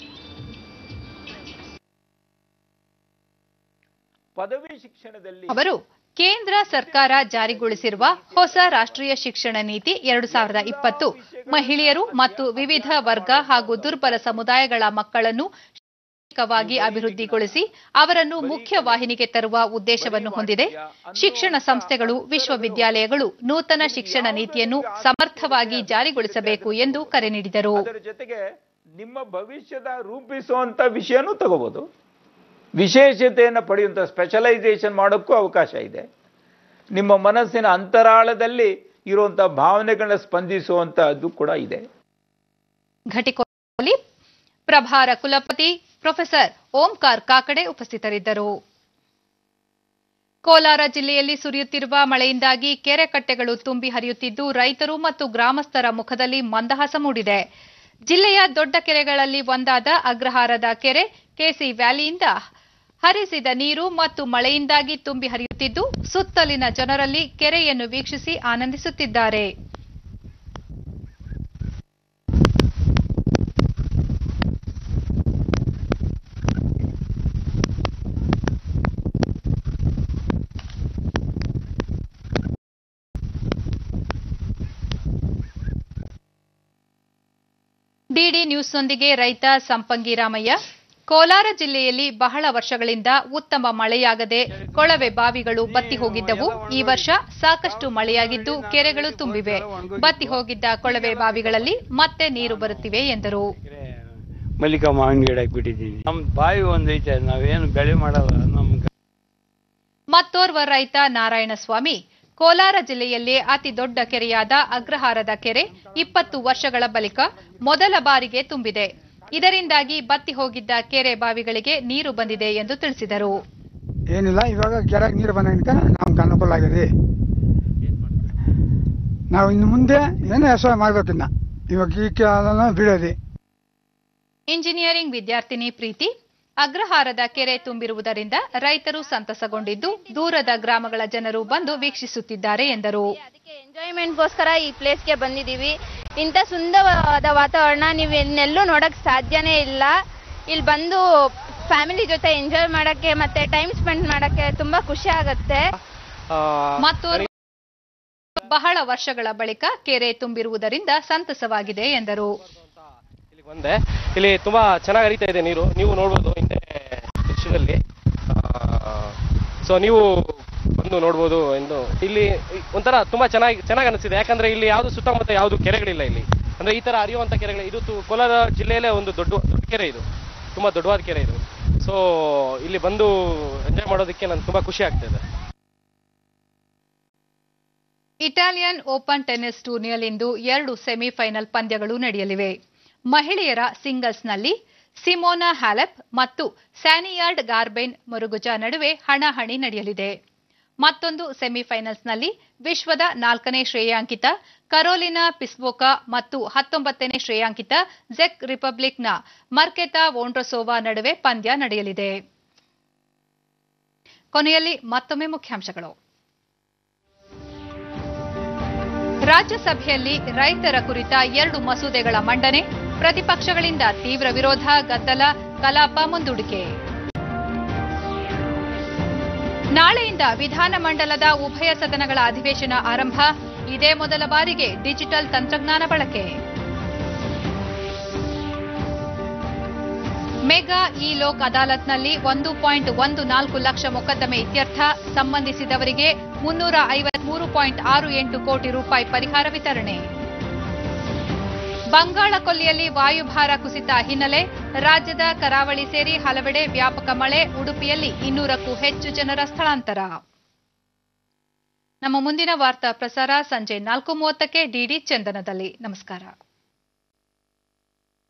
ಪದವಿ ಶಿಕ್ಷಣದಲ್ಲಿ ಅವರು ಕೇಂದ್ರ ಸರ್ಕಾರ ಜಾರಿಗೊಳಿಸಿರುವ ಹೊಸ ರಾಷ್ಟ್ರೀಯ ಶಿಕ್ಷಣ ನೀತಿ ಎರಡು ಸಾವಿರದ ಇಪ್ಪತ್ತು ಮಹಿಳೆಯರು ಮತ್ತು ವಿವಿಧ ವರ್ಗ ಹಾಗೂ ದುರ್ಬಲ ಸಮುದಾಯಗಳ ಮಕ್ಕಳನ್ನು ಶೈಕ್ಷಣಿಕವಾಗಿ ಅಭಿವೃದ್ಧಿಗೊಳಿಸಿ ಅವರನ್ನು ಮುಖ್ಯ ವಾಹಿನಿಗೆ ತರುವ ಉದ್ದೇಶವನ್ನು ಹೊಂದಿದೆ ಶಿಕ್ಷಣ ಸಂಸ್ಥೆಗಳು ವಿಶ್ವವಿದ್ಯಾಲಯಗಳು ನೂತನ ಶಿಕ್ಷಣ ನೀತಿಯನ್ನು ಸಮರ್ಥವಾಗಿ ಜಾರಿಗೊಳಿಸಬೇಕು ಎಂದು ಕರೆ ನೀಡಿದರು ಅದರ ಜೊತೆಗೆ ನಿಮ್ಮ ಭವಿಷ್ಯದ ರೂಪಿಸುವಂತ ವಿಷಯನೂ ತಗೋಬಹುದು ವಿಶೇಷತೆಯನ್ನು ಪಡೆಯುವಂಥ ಸ್ಪೆಷಲೈಸೇಷನ್ ಮಾಡೋಕ್ಕೂ ಅವಕಾಶ ಇದೆ ನಿಮ್ಮ ಮನಸ್ಸಿನ ಅಂತರಾಳದಲ್ಲಿ ಇರುವಂಥ ಭಾವನೆಗಳನ್ನ ಸ್ಪಂದಿಸುವಂತಹದ್ದು ಕೂಡ ಇದೆ ಘಟಿಕೋತ್ಸವದಲ್ಲಿ ಪ್ರಭಾರ ಕುಲಪತಿ ಪ್ರೊಫೆಸರ್ ಓಂಕಾರ್ ಕಾಕಡೆ ಉಪಸ್ಥಿತರಿದ್ದರು ಕೋಲಾರ ಜಿಲ್ಲೆಯಲ್ಲಿ ಸುರಿಯುತ್ತಿರುವ ಮಳೆಯಿಂದಾಗಿ ಕೆರೆ ಕಟ್ಟೆಗಳು ತುಂಬಿ ಹರಿಯುತ್ತಿದ್ದು ರೈತರು ಮತ್ತು ಗ್ರಾಮಸ್ಥರ ಮುಖದಲ್ಲಿ ಮಂದಹಾಸ ಮೂಡಿದೆ ಜಿಲ್ಲೆಯ ದೊಡ್ಡ ಕೆರೆಗಳಲ್ಲಿ ಒಂದಾದ ಅಗ್ರಹಾರದ ಕೆರೆ ಕೆಸಿ ವ್ಯಾಲಿಯಿಂದ ಹರಿಸಿದ ನೀರು ಮತ್ತು ಮಳೆಯಿಂದಾಗಿ ತುಂಬಿ ಹರಿಯುತ್ತಿದ್ದು ಸುತ್ತಲಿನ ಜನರಲ್ಲಿ ಕೆರೆಯನ್ನು ವೀಕ್ಷಿಸಿ ಆನಂದಿಸುತ್ತಿದ್ದಾರೆ ಡಿಡಿ ನ್ಯೂಸ್ನೊಂದಿಗೆ ರೈತ ಸಂಪಂಗಿ ರಾಮಯ್ಯ ಕೋಲಾರ ಜಿಲ್ಲೆಯಲ್ಲಿ ಬಹಳ ವರ್ಷಗಳಿಂದ ಉತ್ತಮ ಮಳೆಯಾಗದೆ ಕೊಳವೆ ಬಾವಿಗಳು ಬತ್ತಿ ಹೋಗಿದ್ದವು ಈ ವರ್ಷ ಸಾಕಷ್ಟು ಮಳೆಯಾಗಿದ್ದು ಕೆರೆಗಳು ತುಂಬಿವೆ ಬತ್ತಿ ಹೋಗಿದ್ದ ಕೊಳವೆ ಬಾವಿಗಳಲ್ಲಿ ಮತ್ತೆ ನೀರು ಬರುತ್ತಿವೆ ಎಂದರು ಮಲ್ಲಿಕ ಮಾವಿನ ಗಿಡ ಹಾಕ್ಬಿಟ್ಟಿದ್ದೀನಿ ನಮ್ಮ ಬಾವಿ ಒಂದೈತೆ ನಾವೇನು ಬೆಳೆ ಮಾಡಲ್ಲ ನಮ್ಗೆ ಮತ್ತೋರ್ವ ರೈತ ನಾರಾಯಣಸ್ವಾಮಿ ಕೋಲಾರ ಜಿಲ್ಲೆಯಲ್ಲೇ ಅತಿ ದೊಡ್ಡ ಕೆರೆಯಾದ ಅಗ್ರಹಾರದ ಕೆರೆ ಇಪ್ಪತ್ತು ವರ್ಷಗಳ ಬಳಿಕ ಮೊದಲ ಬಾರಿಗೆ ತುಂಬಿದೆ ಇದರಿಂದಾಗಿ ಬತ್ತಿ ಹೋಗಿದ್ದ ಕೆರೆ ಬಾವಿಗಳಿಗೆ ನೀರು ಬಂದಿದೆ ಎಂದು ತಿಳಿಸಿದರು ಏನಿಲ್ಲ ಇವಾಗ ಕೆರೆಗೆ ನೀರು ಬಂದಾಗ ನಮ್ಗೆ ಅನುಕೂಲ ಆಗಿದೆ ನಾವು ಇನ್ನು ಮುಂದೆ ಏನೋ ವ್ಯವಸಾಯ ಮಾಡ್ಬೇಕಿನ್ನ ಇವಾಗ ಈ ಕಾಲನ ಬೀಳೋದೆ ಇಂಜಿನಿಯರಿಂಗ್ ವಿದ್ಯಾರ್ಥಿನಿ ಪ್ರೀತಿ ಅಗ್ರಹಾರದ ಕೆರೆ ತುಂಬಿರುವುದರಿಂದ ರೈತರು ಸಂತಸಗೊಂಡಿದ್ದು ದೂರದ ಗ್ರಾಮಗಳ ಜನರು ಬಂದು ವೀಕ್ಷಿಸುತ್ತಿದ್ದಾರೆ ಎಂದರು ಎಂಜಾಯ್ಮೆಂಟ್ಗೋಸ್ಕರ ಈ ಪ್ಲೇಸ್ಗೆ ಬಂದಿದ್ದೀವಿ ಇಂಥ ಸುಂದರವಾದ ವಾತಾವರಣ ನೀವು ಇನ್ನೆಲ್ಲೂ ನೋಡಕ್ ಸಾಧ್ಯನೇ ಇಲ್ಲ ಇಲ್ಲಿ ಬಂದು ಫ್ಯಾಮಿಲಿ ಜೊತೆ ಎಂಜಾಯ್ ಮಾಡಕ್ಕೆ ಮತ್ತೆ ಟೈಮ್ ಸ್ಪೆಂಡ್ ಮಾಡಕ್ಕೆ ತುಂಬಾ ಖುಷಿ ಆಗತ್ತೆ ಮತ್ತೋರ್ವ ಬಹಳ ವರ್ಷಗಳ ಬಳಿಕ ಕೆರೆ ತುಂಬಿರುವುದರಿಂದ ಸಂತಸವಾಗಿದೆ ಎಂದರು ಬಂದೆ ಇಲ್ಲಿ ತುಂಬಾ ಚೆನ್ನಾಗಿ ಹರಿತಾ ಇದೆ ನೀರು ನೀವು ನೋಡ್ಬೋದು ಹಿಂದೆ ದೃಶ್ಯದಲ್ಲಿ ಸೊ ನೀವು ಬಂದು ನೋಡ್ಬೋದು ಎಂದು ಇಲ್ಲಿ ಒಂಥರ ತುಂಬಾ ಚೆನ್ನಾಗಿ ಚೆನ್ನಾಗಿ ಅನಿಸಿದೆ ಯಾಕಂದ್ರೆ ಇಲ್ಲಿ ಯಾವುದು ಸುತ್ತಮುತ್ತ ಯಾವುದು ಕೆರೆಗಳಿಲ್ಲ ಇಲ್ಲಿ ಅಂದ್ರೆ ಈ ತರ ಹರಿಯುವಂತ ಕೆರೆಗಳು ಇದು ತು- ಕೋಲಾರ ಜಿಲ್ಲೆಯಲ್ಲೇ ಒಂದು ದೊಡ್ಡ ದೊಡ್ಡ ಕೆರೆ ಇದು ತುಂಬಾ ದೊಡ್ಡವಾದ ಕೆರೆ ಇದು ಸೊ ಇಲ್ಲಿ ಬಂದು ಎಂಜಾಯ್ ಮಾಡೋದಕ್ಕೆ ನನ್ಗೆ ತುಂಬಾ ಖುಷಿ ಆಗ್ತಾ ಇದೆ ಇಟಾಲಿಯನ್ ಓಪನ್ ಟೆನ್ನಿಸ್ ಟೂರ್ನಿಯಲ್ಲಿಂದು ಎರಡು ಸೆಮಿಫೈನಲ್ ಪಂದ್ಯಗಳು ನಡೆಯಲಿವೆ ಮಹಿಳೆಯರ ಸಿಂಗಲ್ಸ್ನಲ್ಲಿ ಸಿಮೋನಾ ಹ್ಯಾಲೆಪ್ ಮತ್ತು ಸ್ಯಾನಿಯಾರ್ಡ್ ಗಾರ್ಬೆನ್ ಮುರುಗುಜ ನಡುವೆ ಹಣಾಹಣಿ ನಡೆಯಲಿದೆ ಮತ್ತೊಂದು ಸೆಮಿಫೈನಲ್ಸ್ನಲ್ಲಿ ವಿಶ್ವದ ನಾಲ್ಕನೇ ಶ್ರೇಯಾಂಕಿತ ಕರೋಲಿನಾ ಪಿಸ್ಬೋಕಾ ಮತ್ತು ಹತ್ತೊಂಬತ್ತನೇ ಶ್ರೇಯಾಂಕಿತ ಜೆಕ್ ರಿಪಬ್ಲಿಕ್ನ ಮರ್ಕೆತಾ ವೋಂಡ್ರಸೋವಾ ನಡುವೆ ಪಂದ್ಯ ನಡೆಯಲಿದೆ ಕೊನೆಯಲ್ಲಿ ಮತ್ತೊಮ್ಮೆ ಮುಖ್ಯಾಂಶಗಳು ರಾಜ್ಯಸಭೆಯಲ್ಲಿ ರೈತರ ಕುರಿತ ಎರಡು ಮಸೂದೆಗಳ ಮಂಡನೆ ಪ್ರತಿಪಕ್ಷಗಳಿಂದ ತೀವ್ರ ವಿರೋಧ ಗದ್ದಲ ಕಲಾಪ ಮುಂದೂಡಿಕೆ ನಾಳೆಯಿಂದ ವಿಧಾನಮಂಡಲದ ಉಭಯ ಸದನಗಳ ಅಧಿವೇಶನ ಆರಂಭ ಇದೇ ಮೊದಲ ಬಾರಿಗೆ ಡಿಜಿಟಲ್ ತಂತ್ರಜ್ಞಾನ ಬಳಕೆ ಮೆಗಾ ಇ ಲೋಕ್ ಅದಾಲತ್ನಲ್ಲಿ ಒಂದು ಪಾಯಿಂಟ್ ಒಂದು ನಾಲ್ಕು ಲಕ್ಷ ಮೊಕದ್ದಮೆ ಇತ್ಯರ್ಥ ಸಂಬಂಧಿಸಿದವರಿಗೆ ಮುನ್ನೂರ ಐವತ್ಮೂರು ಪಾಯಿಂಟ್ ಆರು ಎಂಟು ಕೋಟಿ ರೂಪಾಯಿ ಪರಿಹಾರ ವಿತರಣೆ ಬಂಗಾಳ ಕೊಲ್ಲಿಯಲ್ಲಿ ವಾಯುಭಾರ ಕುಸಿತ ಹಿನ್ನೆಲೆ ರಾಜ್ಯದ ಕರಾವಳಿ ಸೇರಿ ಹಲವೆಡೆ ವ್ಯಾಪಕ ಮಳೆ ಉಡುಪಿಯಲ್ಲಿ ಇನ್ನೂರಕ್ಕೂ ಹೆಚ್ಚು ಜನರ ಸ್ಥಳಾಂತರ ನಮ್ಮ ಮುಂದಿನ ವಾರ್ತಾ ಪ್ರಸಾರ ಸಂಜೆ ನಾಲ್ಕು ಮೂವತ್ತಕ್ಕೆ ಡಿಡಿ ಚಂದನದಲ್ಲಿ ನಮಸ್ಕಾರ